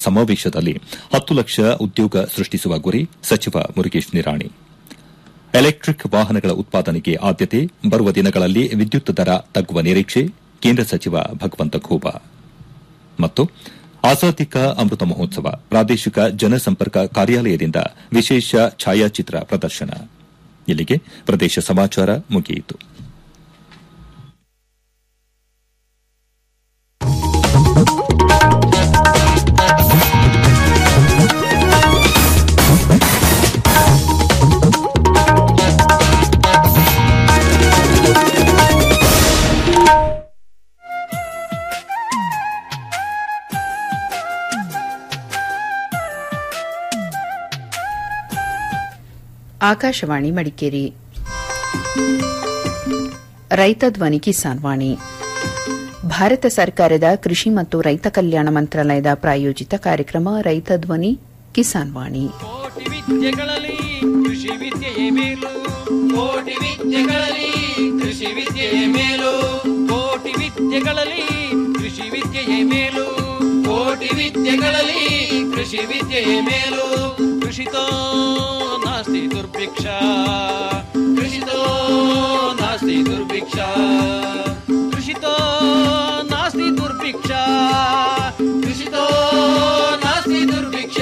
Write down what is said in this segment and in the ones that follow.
ಸಮಾವೇಶದಲ್ಲಿ ಹತ್ತು ಲಕ್ಷ ಉದ್ಯೋಗ ಸೃಷ್ಟಿಸುವ ಗುರಿ ಸಚಿವ ಮುರುಗೇಶ್ ನಿರಾಣಿ ಎಲೆಕ್ಟಿಕ್ ವಾಹನಗಳ ಉತ್ಪಾದನೆಗೆ ಆದ್ಯತೆ ಬರುವ ದಿನಗಳಲ್ಲಿ ವಿದ್ಯುತ್ ದರ ತಗ್ಗುವ ನಿರೀಕ್ಷೆ ಕೇಂದ್ರ ಸಚಿವ ಭಗವಂತ ಖೂಬಾ ಮತ್ತು ಆಜಾದಿ ಕಾ ಅಮೃತ ಮಹೋತ್ಸವ ಪ್ರಾದೇಶಿಕ ಜನಸಂಪರ್ಕ ಕಾರ್ಯಾಲಯದಿಂದ ವಿಶೇಷ ಛಾಯಾಚಿತ್ರ ಪ್ರದರ್ಶನ ಇಲ್ಲಿಗೆ ಪ್ರದೇಶ ಸಮಾಚಾರ ಮುಗಿಯಿತು ಆಕಾಶವಾಣಿ ಮಡಿಕೇರಿ ರೈತ ಧ್ವನಿ ಕಿಸಾನ್ ವಾಣಿ ಭಾರತ ಸರ್ಕಾರದ ಕೃಷಿ ಮತ್ತು ರೈತ ಕಲ್ಯಾಣ ಮಂತ್ರಾಲಯದ ಪ್ರಾಯೋಜಿತ ಕಾರ್ಯಕ್ರಮ ರೈತ ಧ್ವನಿ ಕಿಸಾನ್ ವಾಣಿ ಕೋಟಿ ವಿದ್ಯೆಗಳಲ್ಲಿ ಕೃಷಿ ವಿದ್ಯೆಯೇ ಮೇಲು ಕೋಟಿ ವಿದ್ಯೆಗಳಲ್ಲಿ ಕೃಷಿ ವಿದ್ಯೆಯೇ ಮೇಲು ಕೋಟಿ ವಿದ್ಯೆಗಳಲ್ಲಿ ಕೃಷಿ ವಿದ್ಯೆಯೇ ಮೇಲು ಕೋಟಿ ವಿದ್ಯೆಗಳಲ್ಲಿ ಕೃಷಿ ವಿದ್ಯೆಯೇ ಮೇಲು ಕೃಷಿತೋ ನಾಸ್ತಿ ದುರ್ಭಿಕ್ಷ ಕೃಷಿತೋ ನಾಸ್ತಿ ದುರ್ಭಿಕ್ಷ ಕೃಷಿತೋ ನಾಸ್ತಿ ದುರ್ಭಿಕ್ಷ ಕೃಷಿತೋ ನಾಸ್ತಿ ದುರ್ಭಿಕ್ಷ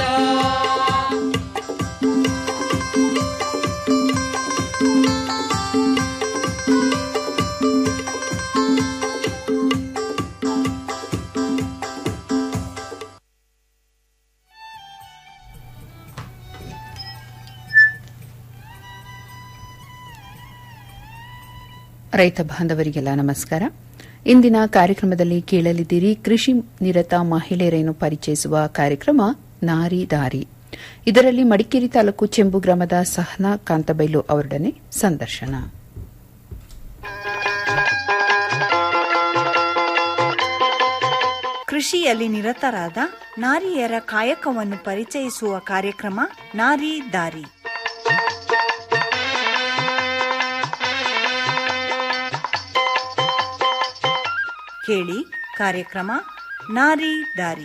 ರೈತ ಬಾಂಧವರಿಗೆಲ್ಲ ನಮಸ್ಕಾರ ಇಂದಿನ ಕಾರ್ಯಕ್ರಮದಲ್ಲಿ ಕೇಳಲಿದ್ದೀರಿ ಕೃಷಿ ನಿರತ ಮಹಿಳೆಯರನ್ನು ಪರಿಚಯಿಸುವ ಕಾರ್ಯಕ್ರಮ ನಾರಿ ದಾರಿ ಇದರಲ್ಲಿ ಮಡಿಕೇರಿ ತಾಲೂಕು ಚೆಂಬು ಗ್ರಾಮದ ಸಹನಾ ಕಾಂತಬೈಲು ಅವರೊಡನೆ ಸಂದರ್ಶನ ಕೃಷಿಯಲ್ಲಿ ನಿರತರಾದ ನಾರಿಯರ ಕಾಯಕವನ್ನು ಪರಿಚಯಿಸುವ ಕಾರ್ಯಕ್ರಮ ನಾರಿ ದಾರಿ ಕೇಳಿ ಕಾರ್ಯಕ್ರಮ ನಾರಿ ದಾರಿ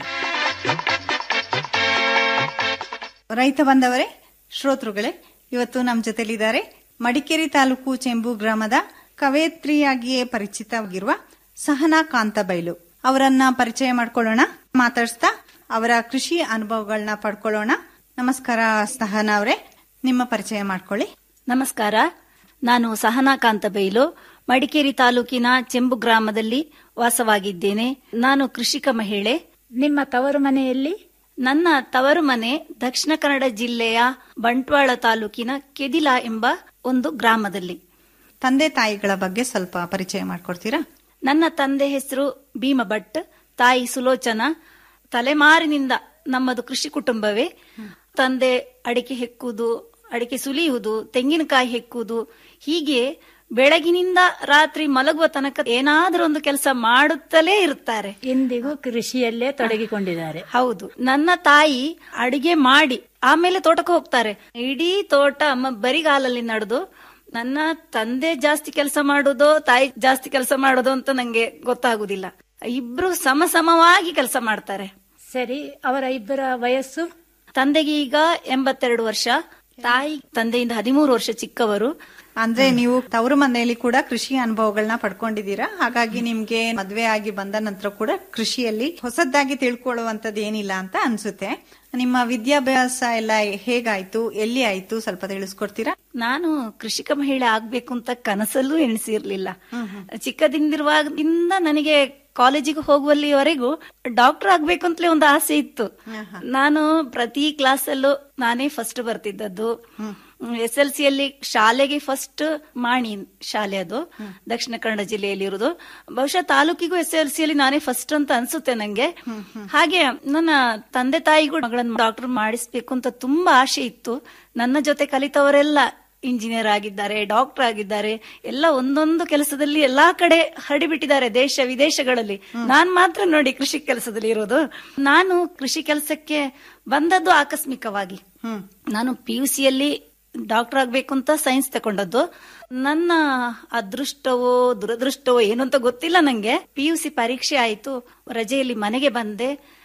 ರೈತ ಬಂದವರೇ ಶ್ರೋತೃಗಳೇ ಇವತ್ತು ನಮ್ಮ ಜೊತೆಲಿದ್ದಾರೆ ಮಡಿಕೇರಿ ತಾಲೂಕು ಚೆಂಬು ಗ್ರಾಮದ ಕವಯತ್ರಿಯಾಗಿಯೇ ಪರಿಚಿತವಾಗಿರುವ ಸಹನಾ ಕಾಂತಬೈಲು ಅವರನ್ನ ಪರಿಚಯ ಮಾಡ್ಕೊಳ್ಳೋಣ ಮಾತಾಡಿಸ್ತಾ ಅವರ ಕೃಷಿ ಅನುಭವಗಳನ್ನ ಪಡ್ಕೊಳ್ಳೋಣ ನಮಸ್ಕಾರ ಸಹನಾ ಅವರೇ ನಿಮ್ಮ ಪರಿಚಯ ಮಾಡ್ಕೊಳ್ಳಿ ನಮಸ್ಕಾರ ನಾನು ಸಹನಾ ಕಾಂತಬೈಲು ಮಡಿಕೇರಿ ತಾಲೂಕಿನ ಚೆಂಬು ಗ್ರಾಮದಲ್ಲಿ ವಾಸವಾಗಿದ್ದೇನೆ ನಾನು ಕೃಷಿಕ ಮಹಿಳೆ ನಿಮ್ಮ ತವರು ಮನೆಯಲ್ಲಿ ನನ್ನ ತವರು ಮನೆ ದಕ್ಷಿಣ ಕನ್ನಡ ಜಿಲ್ಲೆಯ ಬಂಟ್ವಾಳ ತಾಲೂಕಿನ ಕೆದಿಲ ಎಂಬ ಒಂದು ಗ್ರಾಮದಲ್ಲಿ ತಂದೆ ತಾಯಿಗಳ ಬಗ್ಗೆ ಸ್ವಲ್ಪ ಪರಿಚಯ ಮಾಡ್ಕೊಡ್ತೀರಾ ನನ್ನ ತಂದೆ ಹೆಸರು ಭೀಮ ಭಟ್ ತಾಯಿ ಸುಲೋಚನಾ ತಲೆಮಾರಿನಿಂದ ನಮ್ಮದು ಕೃಷಿ ಕುಟುಂಬವೇ ತಂದೆ ಅಡಿಕೆ ಹೆಕ್ಕುವುದು ಅಡಿಕೆ ಸುಲಿಯುವುದು ತೆಂಗಿನಕಾಯಿ ಹೆಕ್ಕುವುದು ಹೀಗೆ ಬೆಳಗಿನಿಂದ ರಾತ್ರಿ ಮಲಗುವ ತನಕ ಏನಾದರೂ ಒಂದು ಕೆಲಸ ಮಾಡುತ್ತಲೇ ಇರುತ್ತಾರೆ ಇಂದಿಗೂ ಕೃಷಿಯಲ್ಲೇ ತೊಡಗಿಕೊಂಡಿದ್ದಾರೆ ಹೌದು ನನ್ನ ತಾಯಿ ಅಡಿಗೆ ಮಾಡಿ ಆಮೇಲೆ ತೋಟಕ್ಕೆ ಹೋಗ್ತಾರೆ ಇಡೀ ತೋಟ ಅಮ್ಮ ಬರಿಗಾಲಲ್ಲಿ ನಡೆದು ನನ್ನ ತಂದೆ ಜಾಸ್ತಿ ಕೆಲಸ ಮಾಡೋದೋ ತಾಯಿ ಜಾಸ್ತಿ ಕೆಲಸ ಮಾಡೋದು ಅಂತ ನಂಗೆ ಗೊತ್ತಾಗುದಿಲ್ಲ ಇಬ್ರು ಸಮಸಮವಾಗಿ ಕೆಲಸ ಮಾಡ್ತಾರೆ ಸರಿ ಅವರ ಇಬ್ಬರ ವಯಸ್ಸು ತಂದೆಗೆ ಈಗ ಎಂಬತ್ತೆರಡು ವರ್ಷ ತಾಯಿ ತಂದೆಯಿಂದ ಹದಿಮೂರು ವರ್ಷ ಚಿಕ್ಕವರು ಅಂದ್ರೆ ನೀವು ತವರು ಮನೆಯಲ್ಲಿ ಕೂಡ ಕೃಷಿ ಅನುಭವಗಳನ್ನ ಪಡ್ಕೊಂಡಿದ್ದೀರಾ ಹಾಗಾಗಿ ನಿಮ್ಗೆ ಮದ್ವೆ ಆಗಿ ಬಂದ ನಂತರ ಕೂಡ ಕೃಷಿಯಲ್ಲಿ ಹೊಸದಾಗಿ ತಿಳ್ಕೊಳ್ಳುವಂತದ್ದು ಏನಿಲ್ಲ ಅಂತ ಅನ್ಸುತ್ತೆ ನಿಮ್ಮ ವಿದ್ಯಾಭ್ಯಾಸ ಎಲ್ಲ ಹೇಗಾಯ್ತು ಎಲ್ಲಿ ಆಯ್ತು ಸ್ವಲ್ಪ ತಿಳಿಸ್ಕೊಡ್ತೀರಾ ನಾನು ಕೃಷಿಕ ಮಹಿಳೆ ಆಗ್ಬೇಕು ಅಂತ ಕನಸಲ್ಲೂ ಎಣಿಸಿರ್ಲಿಲ್ಲ ಚಿಕ್ಕದಿಂದಿರುವಾಗಿಂದ ನನಗೆ ಕಾಲೇಜಿಗೆ ಹೋಗುವಲ್ಲಿವರೆಗೂ ಡಾಕ್ಟರ್ ಆಗ್ಬೇಕು ಅಂತಲೇ ಒಂದು ಆಸೆ ಇತ್ತು ನಾನು ಪ್ರತಿ ಕ್ಲಾಸಲ್ಲೂ ನಾನೇ ಫಸ್ಟ್ ಬರ್ತಿದ್ದದ್ದು ಎಸ್ ಎಲ್ ಸಿಯಲ್ಲಿ ಶಾಲೆಗೆ ಫಸ್ಟ್ ಮಾಣಿ ಶಾಲೆ ಅದು ದಕ್ಷಿಣ ಕನ್ನಡ ಜಿಲ್ಲೆಯಲ್ಲಿ ಇರುವುದು ಬಹುಶಃ ತಾಲೂಕಿಗೂ ಎಸ್ ಎಲ್ ಸಿಯಲ್ಲಿ ನಾನೇ ಫಸ್ಟ್ ಅಂತ ಅನ್ಸುತ್ತೆ ನಂಗೆ ಹಾಗೆ ನನ್ನ ತಂದೆ ತಾಯಿಗೂ ಮಗಳನ್ನು ಡಾಕ್ಟರ್ ಮಾಡಿಸ್ಬೇಕು ಅಂತ ತುಂಬಾ ಆಸೆ ಇತ್ತು ನನ್ನ ಜೊತೆ ಕಲಿತವರೆಲ್ಲ ಇಂಜಿನಿಯರ್ ಆಗಿದ್ದಾರೆ ಡಾಕ್ಟರ್ ಆಗಿದ್ದಾರೆ ಎಲ್ಲ ಒಂದೊಂದು ಕೆಲಸದಲ್ಲಿ ಎಲ್ಲಾ ಕಡೆ ಹರಡಿಬಿಟ್ಟಿದ್ದಾರೆ ದೇಶ ವಿದೇಶಗಳಲ್ಲಿ ನಾನ್ ಮಾತ್ರ ನೋಡಿ ಕೃಷಿ ಕೆಲಸದಲ್ಲಿ ಇರೋದು ನಾನು ಕೃಷಿ ಕೆಲಸಕ್ಕೆ ಬಂದದ್ದು ಆಕಸ್ಮಿಕವಾಗಿ ನಾನು ಪಿ ಯು ಸಿಯಲ್ಲಿ ಡಾಕ್ಟರ್ ಆಗ್ಬೇಕು ಅಂತ ಸೈನ್ಸ್ ತಗೊಂಡದ್ದು ನನ್ನ ಅದೃಷ್ಟವೋ ದುರದೃಷ್ಟವೋ ಏನು ಅಂತ ಗೊತ್ತಿಲ್ಲ ನಂಗೆ ಪಿ ಯು ಸಿ ಪರೀಕ್ಷೆ ಆಯ್ತು ರಜೆಯಲ್ಲಿ ಮನೆಗೆ ಬಂದೆ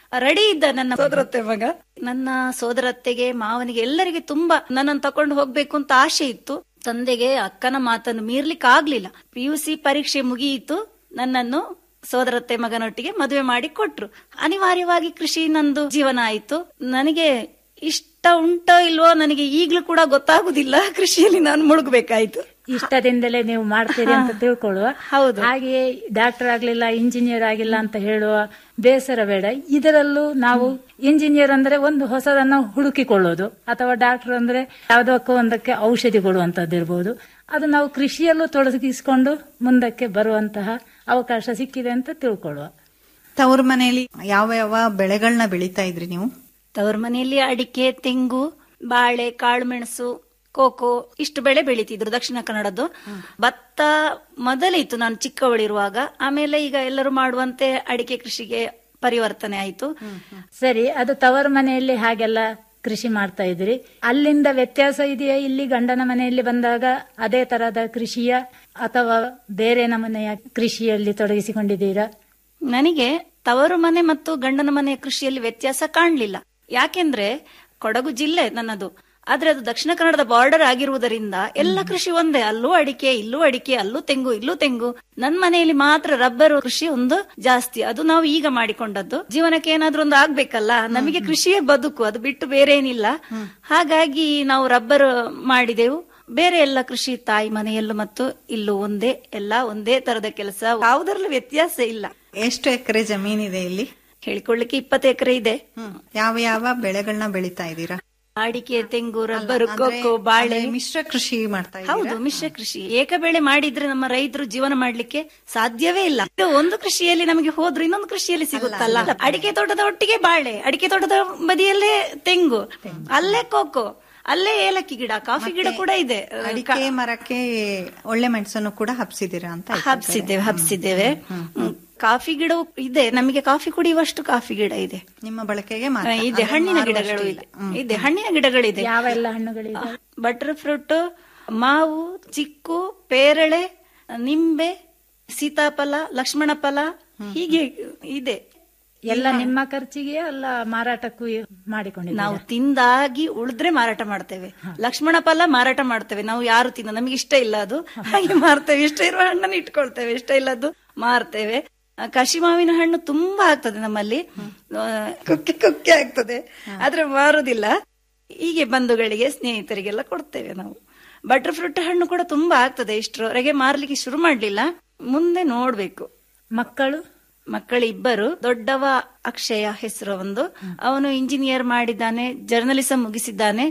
ರೆಡಿ ಇದ್ದ ನನ್ನ ಸೋದರತ್ತೆ ಮಗ ನನ್ನ ಸೋದರತ್ತೆಗೆ ಮಾವನಿಗೆ ಎಲ್ಲರಿಗೆ ತುಂಬಾ ನನ್ನನ್ನು ತಕೊಂಡು ಹೋಗ್ಬೇಕು ಅಂತ ಆಸೆ ಇತ್ತು ತಂದೆಗೆ ಅಕ್ಕನ ಮಾತನ್ನು ಮೀರ್ಲಿಕ್ಕೆ ಆಗ್ಲಿಲ್ಲ ಪಿ ಯು ಸಿ ಪರೀಕ್ಷೆ ಮುಗಿಯಿತು ನನ್ನನ್ನು ಸೋದರತ್ತೆ ಮಗನೊಟ್ಟಿಗೆ ಮದುವೆ ಮಾಡಿ ಕೊಟ್ರು ಅನಿವಾರ್ಯವಾಗಿ ಕೃಷಿ ನಂದು ಜೀವನ ಆಯಿತು ನನಗೆ ಇಷ್ಟ ಉಂಟೋ ಇಲ್ವೋ ನನಗೆ ಈಗ್ಲೂ ಕೂಡ ಗೊತ್ತಾಗುದಿಲ್ಲ ಕೃಷಿಯಲ್ಲಿ ನಾನು ಮುಳುಗಬೇಕಾಯ್ತು ಇಷ್ಟದಿಂದಲೇ ನೀವು ಮಾಡ್ತೀರಿ ಅಂತ ತಿಳ್ಕೊಳ್ಳುವ ಹೌದು. ಹಾಗೆಯೇ ಡಾಕ್ಟರ್ ಆಗ್ಲಿಲ್ಲ ಇಂಜಿನಿಯರ್ ಆಗಿಲ್ಲ ಅಂತ ಹೇಳುವ ಬೇಸರ ಬೇಡ ಇದರಲ್ಲೂ ನಾವು ಇಂಜಿನಿಯರ್ ಅಂದ್ರೆ ಒಂದು ಹೊಸದನ್ನ ಹುಡುಕಿಕೊಳ್ಳೋದು ಅಥವಾ ಡಾಕ್ಟರ್ ಅಂದ್ರೆ ಯಾವುದಕ್ಕೂ ಒಂದಕ್ಕೆ ಔಷಧಿ ಕೊಡುವಂತದ್ದು ಇರ್ಬೋದು ಅದು ನಾವು ಕೃಷಿಯಲ್ಲೂ ತೊಡಗಿಸಿಕೊಂಡು ಮುಂದಕ್ಕೆ ಬರುವಂತಹ ಅವಕಾಶ ಸಿಕ್ಕಿದೆ ಅಂತ ತಿಳ್ಕೊಳ್ಳುವ ತವ್ರ ಮನೆಯಲ್ಲಿ ಯಾವ ಯಾವ ಬೆಳೆಗಳನ್ನ ಬೆಳೀತಾ ಇದ್ರಿ ನೀವು ತವ್ರ ಮನೆಯಲ್ಲಿ ಅಡಿಕೆ ತೆಂಗು ಬಾಳೆ ಕಾಳುಮೆಣಸು ಕೋಕೋ ಇಷ್ಟು ಬೆಳೆ ಬೆಳೀತಿದ್ರು ದಕ್ಷಿಣ ಕನ್ನಡದ್ದು ಭತ್ತ ಮೊದಲಿತ್ತು ನಾನು ಚಿಕ್ಕವಳಿರುವಾಗ ಆಮೇಲೆ ಈಗ ಎಲ್ಲರೂ ಮಾಡುವಂತೆ ಅಡಿಕೆ ಕೃಷಿಗೆ ಪರಿವರ್ತನೆ ಆಯಿತು ಸರಿ ಅದು ತವರು ಮನೆಯಲ್ಲಿ ಹಾಗೆಲ್ಲ ಕೃಷಿ ಮಾಡ್ತಾ ಇದ್ರಿ ಅಲ್ಲಿಂದ ವ್ಯತ್ಯಾಸ ಇದೆಯಾ ಇಲ್ಲಿ ಗಂಡನ ಮನೆಯಲ್ಲಿ ಬಂದಾಗ ಅದೇ ತರಹದ ಕೃಷಿಯ ಅಥವಾ ಬೇರೆ ನಮನೆಯ ಕೃಷಿಯಲ್ಲಿ ತೊಡಗಿಸಿಕೊಂಡಿದ್ದೀರಾ ನನಗೆ ತವರು ಮನೆ ಮತ್ತು ಗಂಡನ ಮನೆಯ ಕೃಷಿಯಲ್ಲಿ ವ್ಯತ್ಯಾಸ ಕಾಣಲಿಲ್ಲ ಯಾಕೆಂದ್ರೆ ಕೊಡಗು ಜಿಲ್ಲೆ ನನ್ನದು ಆದ್ರೆ ಅದು ದಕ್ಷಿಣ ಕನ್ನಡದ ಬಾರ್ಡರ್ ಆಗಿರುವುದರಿಂದ ಎಲ್ಲ ಕೃಷಿ ಒಂದೇ ಅಲ್ಲೂ ಅಡಿಕೆ ಇಲ್ಲೂ ಅಡಿಕೆ ಅಲ್ಲೂ ತೆಂಗು ಇಲ್ಲೂ ತೆಂಗು ನನ್ನ ಮನೆಯಲ್ಲಿ ಮಾತ್ರ ರಬ್ಬರ್ ಕೃಷಿ ಒಂದು ಜಾಸ್ತಿ ಅದು ನಾವು ಈಗ ಮಾಡಿಕೊಂಡದ್ದು ಜೀವನಕ್ಕೆ ಏನಾದ್ರೂ ಒಂದು ಆಗ್ಬೇಕಲ್ಲ ನಮಗೆ ಕೃಷಿಯೇ ಬದುಕು ಅದು ಬಿಟ್ಟು ಬೇರೆ ಏನಿಲ್ಲ ಹಾಗಾಗಿ ನಾವು ರಬ್ಬರ್ ಮಾಡಿದೆವು ಬೇರೆ ಎಲ್ಲ ಕೃಷಿ ತಾಯಿ ಮನೆಯಲ್ಲೂ ಮತ್ತು ಇಲ್ಲೂ ಒಂದೇ ಎಲ್ಲ ಒಂದೇ ತರದ ಕೆಲಸ ಯಾವುದರಲ್ಲೂ ವ್ಯತ್ಯಾಸ ಇಲ್ಲ ಎಷ್ಟು ಎಕರೆ ಜಮೀನಿದೆ ಇಲ್ಲಿ ಹೇಳಿಕೊಳ್ಳಿಕ್ಕೆ ಇಪ್ಪತ್ತು ಎಕರೆ ಇದೆ ಯಾವ ಯಾವ ಬೆಳೆಗಳನ್ನ ಬೆಳೀತಾ ಇದ್ದೀರಾ ಅಡಿಕೆ ತೆಂಗು ರಬ್ಬರು ಅಂದ್ರೆ- ಕೊಕ್ಕೋ ಬಾಳೆ ಅಂದ್ರೆ ಮಿಶ್ರ ಕೃಷಿ ಮಾಡ್ತಾ ಇದ್ದೀರಾ ಹೌದು ಮಿಶ್ರ ಕೃಷಿ ಏಕ ಬೆಳೆ ಮಾಡಿದ್ರೆ ನಮ್ಮ ರೈತರು ಜೀವನ ಮಾಡ್ಲಿಕ್ಕೆ ಸಾಧ್ಯವೇ ಇಲ್ಲ ಇದು ಒಂದು ಕೃಷಿಯಲ್ಲಿ ನಮಗೆ ಹೋದ್ರು ಇನ್ನೊಂದು ಕೃಷಿಯಲ್ಲಿ ಸಿಗುತ್ತಲ್ಲ ಅಡಿಕೆ ತೋಟದ ಒಟ್ಟಿಗೆ ಬಾಳೆ ಅಡಿಕೆ ತೋಟದ ಬದಿಯಲ್ಲೇ ತೆಂಗು ಅಲ್ಲೇ ಕೋಕೋ ಅಲ್ಲೇ ಏಲಕ್ಕಿ ಗಿಡ ಕಾಫಿ ಗಿಡ ಕೂಡ ಇದೆ ಅಡಿಕೆ ಮರಕ್ಕೆ ಒಳ್ಳೆ ಮೆಣಸನ್ನು ಕೂಡ ಹಬ್ಸಿದ್ದೀರಾ ಅಂತ ಆಯ್ತು. ಹಬ್ಸಿದ್ದೇವೆ ಹಬ್ಸಿದ್ದೇವೆ ಹ್ಮ್. ಕಾಫಿ ಗಿಡ ಇದೆ ನಮಗೆ ಕಾಫಿ ಕುಡಿಯುವಷ್ಟು ಕಾಫಿ ಗಿಡ ಇದೆ ನಿಮ್ಮ ಬಳಕೆಗೆ ಆ, ಮಾತ್ರ. ಇದೆ ಅಂದ್ರೆ ಹಣ್ಣಿನ ಮಾರುವಷ್ಟು ಗಿಡಗಳು ಇಲ್ಲ. ಇದೆ ಇದೆ ಹಣ್ಣಿನ ಗಿಡಗಳಿದೆ ಯಾವ ಎಲ್ಲ ಹಣ್ಣುಗಳಿದೆ ಬಟರ್ ಫ್ರೂಟ್ ಮಾವು ಚಿಕ್ಕು ಪೇರಳೆ ನಿಂಬೆ ಸೀತಾಫಲ ಲಕ್ಷ್ಮಣ ಫಲ ಹೀಗೆ ಇದೆ ಎಲ್ಲ ನಿಮ್ಮ ಖರ್ಚಿಗೆ ಅಲ್ಲ ಮಾರಾಟಕ್ಕೂ ಮಾಡಿಕೊಂಡಿದ್ದೀರಾ ನಾವು ತಿಂದಾಗಿ ಉಳಿದ್ರೆ ಮಾರಾಟ ಮಾಡ್ತೇವೆ ಲಕ್ಷ್ಮಣ ಫಲ ಮಾರಾಟ ಮಾಡ್ತೇವೆ ನಾವು ಯಾರು ತಿನ್ನ ನಮಗೆ ಇಷ್ಟ ಇಲ್ಲ ಅದು ಹಾಗೆ ಮಾರ್ತೇವೆ ಇಷ್ಟ ಇರುವ ಹಣ್ಣನ್ನು ಇಟ್ಕೊಳ್ತೇವೆ ಇಷ್ಟ ಇಲ್ಲದ್ದು ಮಾರ್ತೇವೆ ಆ, ಕಸಿ ಮಾವಿನ ಹಣ್ಣು ತುಂಬಾ ಆಗ್ತದೆ ನಮ್ಮಲ್ಲಿ ಆ, ಕುಕ್ಕೆ ಕುಕ್ಕೆ ಆಗ್ತದೆ ಆದ್ರೆ ಮಾರುದಿಲ್ಲ ಹೀಗೆ ಬಂಧುಗಳಿಗೆ ಸ್ನೇಹಿತರಿಗೆಲ್ಲ ಕೊಡ್ತೇವೆ ನಾವು ಬಟರ್ ಫ್ರೂಟ್ ಹಣ್ಣು ಕೂಡ ತುಂಬಾ ಆಗ್ತದೆ ಇಷ್ಟರವರೆಗೆ ಮಾರ್ಲಿಕ್ಕೆ ಶುರು ಮಾಡ್ಲಿಲ್ಲ ಮುಂದೆ ನೋಡ್ಬೇಕು ಮಕ್ಕಳು ಮಕ್ಕಳು ಇಬ್ಬರು ದೊಡ್ಡವ ಅಕ್ಷಯ ಹೆಸರು ಒಂದು ಅವನು ಇಂಜಿನಿಯರ್ ಮಾಡಿದ್ದಾನೆ ಜರ್ನಲಿಸಂ ಮುಗಿಸಿದ್ದಾನೆ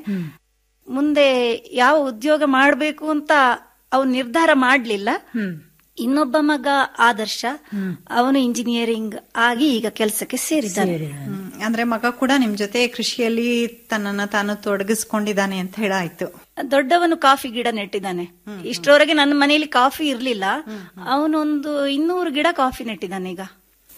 ಮುಂದೆ ಯಾವ ಉದ್ಯೋಗ ಮಾಡಬೇಕು ಅಂತ ಅವನು ನಿರ್ಧಾರ ಮಾಡ್ಲಿಲ್ಲ ಇನ್ನೊಬ್ಬ ಮಗ ಆದರ್ಶ ಅವನು ಇಂಜಿನಿಯರಿಂಗ್ ಆಗಿ ಈಗ ಕೆಲಸಕ್ಕೆ ಸೇರಿದ್ದಾನೆ ಹ್ಮ್. ಅಂದ್ರೆ ಮಗ ಕೂಡ ನಿಮ್ ಜೊತೆ ಕೃಷಿಯಲ್ಲಿ ತನ್ನನ್ನ ತಾನು ತೊಡಗಿಸ್ಕೊಂಡಿದ್ದಾನೆ ಅಂತ ಹೇಳಾಯ್ತು ದೊಡ್ಡವನು ಕಾಫಿ ಗಿಡ ನೆಟ್ಟಿದ್ದಾನೆ ಇಷ್ಟರವರೆಗೆ ನನ್ನ ಮನೆಯಲ್ಲಿ ಕಾಫಿ ಇರ್ಲಿಲ್ಲ ಅವನೊಂದು ಇನ್ನೂರು ಗಿಡ ಕಾಫಿ ನೆಟ್ಟಿದ್ದಾನೆ ಈಗ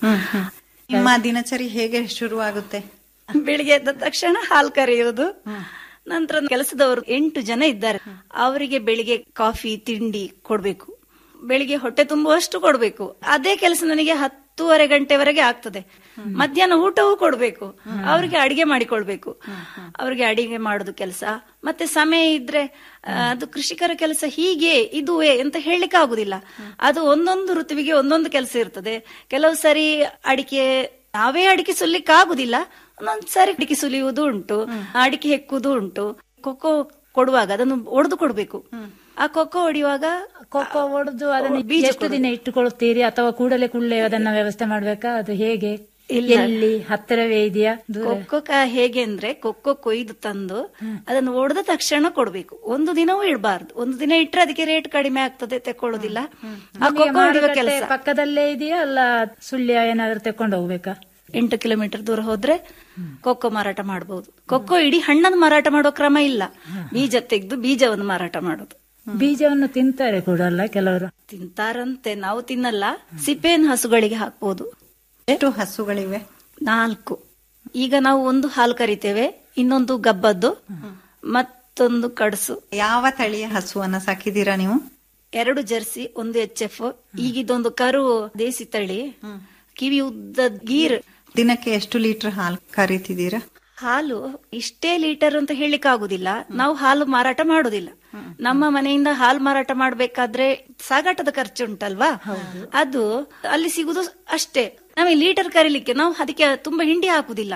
ನಿಮ್ಮ ದಿನಚರಿ ಹೇಗೆ ಶುರುವಾಗುತ್ತೆ ಬೆಳಿಗ್ಗೆ ಎದ್ದ ತಕ್ಷಣ ಹಾಲು ಕರೆಯುವುದು ನಂತರ ಕೆಲಸದವರು ಎಂಟು ಜನ ಇದ್ದಾರೆ ಅವರಿಗೆ ಬೆಳಿಗ್ಗೆ ಕಾಫಿ ತಿಂಡಿ ಕೊಡ್ಬೇಕು ಬೆಳಿಗ್ಗೆ ಹೊಟ್ಟೆ ತುಂಬುವಷ್ಟು ಕೊಡ್ಬೇಕು ಅದೇ ಕೆಲಸ ನನಗೆ ಹತ್ತೂವರೆ ಗಂಟೆವರೆಗೆ ಆಗ್ತದೆ ಮಧ್ಯಾಹ್ನ ಊಟವೂ ಕೊಡ್ಬೇಕು ಅವರಿಗೆ ಅಡಿಗೆ ಮಾಡಿಕೊಳ್ಬೇಕು ಅವರಿಗೆ ಅಡಿಗೆ ಮಾಡೋದು ಕೆಲಸ ಮತ್ತೆ ಸಮಯ ಇದ್ರೆ ಆ, ಅದು ಕೃಷಿಕರ ಕೆಲಸ ಹೀಗೆ ಇದುವೇ ಅಂತ ಹೇಳಲಿಕ್ಕೆ ಆಗುದಿಲ್ಲ ಅದು ಒಂದೊಂದು ಋತುವಿಗೆ ಒಂದೊಂದು ಕೆಲಸ ಇರ್ತದೆ ಕೆಲವು ಸರಿ ಅಡಿಕೆ ನಾವೇ ಅಡಿಕೆ ಸುಲಿಕ್ಕೆ ಆಗುದಿಲ್ಲ ಒಂದೊಂದ್ ಸಾರಿ ಅಡಿಕೆ ಸುಲಿಯುವುದು ಉಂಟು ಅಡಿಕೆ ಹೆಕ್ಕುವುದು ಉಂಟು ಕೊಕ್ಕೋ ಕೊಡುವಾಗ ಅದನ್ನು ಒಡೆದು ಕೊಡ್ಬೇಕು ಆ ಕೊಕ್ಕೋ ಹೊಡೆಯುವಾಗ ಕೊಕ್ಕೋ ಒಡೆದು ಅದನ್ನು ಬೀಜ ಎಷ್ಟು ದಿನ ಇಟ್ಟುಕೊಳ್ತೀರಿ ಅಥವಾ ಕೂಡಲೇ ಕೂಡಲೇ ಅದನ್ನ ವ್ಯವಸ್ಥೆ ಮಾಡ್ಬೇಕಾ ಅದು ಹೇಗೆ ಇಲ್ಲ. ಎಲ್ಲಿ ಹತ್ತಿರವೇ ಇದೆಯಾ ದೂರ ಕೊಕ್ಕೋ ಕ- ಹೇಗೆ ಅಂದ್ರೆ ಕೊಕ್ಕೋ ಕೊಯ್ದು ತಂದು ಅದನ್ನು ಒಡೆದ ತಕ್ಷಣ ಕೊಡ್ಬೇಕು ಒಂದು ದಿನವೂ ಇಡಬಾರ್ದು ಒಂದು ದಿನ ಇಟ್ರೆ ಅದಕ್ಕೆ ರೇಟ್ ಕಡಿಮೆ ಆಗ್ತದೆ ತೆಕೊಳ್ಳುದಿಲ್ಲ ಆ ನಿಮಗೆ ಕೊಕ್ಕೋ ಹೊಡೆಯುವ ಮಾರುಕಟ್ಟೆ ಕೆಲಸ ಪಕ್ಕದಲ್ಲೇ ಇದೆಯಾ ಅಲ್ಲ ಸುಳ್ಯ ಏನಾದ್ರೂ ತೆಕೊಂಡು ಹೋಗ್ಬೇಕಾ ಎಂಟು ಕಿಲೋಮೀಟರ್ ದೂರ ಹೋದ್ರೆ ಕೊಕ್ಕೋ ಮಾರಾಟ ಮಾಡಬಹುದು ಕೊಕ್ಕೋ ಇಡೀ ಹಣ್ಣನ್ನು ಮಾರಾಟ ಮಾಡುವ ಕ್ರಮ ಇಲ್ಲ ಬೀಜ ತೆಗೆದು ಬೀಜವನ್ನು ಮಾರಾಟ ಮಾಡೋದು ಬೀಜವನ್ನು ತಿಂತಾರೆ ಕೂಡ ಅಲ್ಲ ಕೆಲವರು ತಿಂತಾರಂತೆ ನಾವು ತಿನ್ನಲ್ಲ ಸಿಪ್ಪೆಯನ್ನು ಹಸುಗಳಿಗೆ ಹಾಕ್ಬೋದು ಎಷ್ಟು ಹಸುಗಳಿವೆ ನಾಲ್ಕು ಈಗ ನಾವು ಒಂದು ಹಾಲು ಕರಿತೇವೆ ಇನ್ನೊಂದು ಗಬ್ಬದ್ದು ಮತ್ತೊಂದು ಕಡಸು ಯಾವ ತಳಿಯ ಹಸುವನ್ನ ಸಾಕಿದೀರಾ ನೀವು ಎರಡು ಜರ್ಸಿ ಒಂದು ಎಚ್ ಎಫ್ ಈಗ ಇದೊಂದು ಕರು ದೇಸಿ ತಳಿ ಕಿವಿ ಉದ್ದ ಗೀರ್ ದಿನಕ್ಕೆ ಎಷ್ಟು ಲೀಟರ್ ಹಾಲು ಕರೀತಿದ್ದೀರಾ ಹಾಲು ಇಷ್ಟೇ ಲೀಟರ್ ಅಂತ ಹೇಳಿಕ್ ಆಗುದಿಲ್ಲ ನಾವು ಹಾಲು ಮಾರಾಟ ಮಾಡುದಿಲ್ಲ ನಮ್ಮ ಮನೆಯಿಂದ ಹಾಲು ಮಾರಾಟ ಮಾಡ್ಬೇಕಾದ್ರೆ ಸಾಗಾಟದ ಖರ್ಚು ಉಂಟಲ್ವಾ ಅದು ಅಲ್ಲಿ ಸಿಗುದು ಅಷ್ಟೇ ನಮಗೆ ಲೀಟರ್ ಕರೀಲಿಕ್ಕೆ ನಾವು ಅದಕ್ಕೆ ತುಂಬಾ ಹಿಂಡಿ ಹಾಕುದಿಲ್ಲ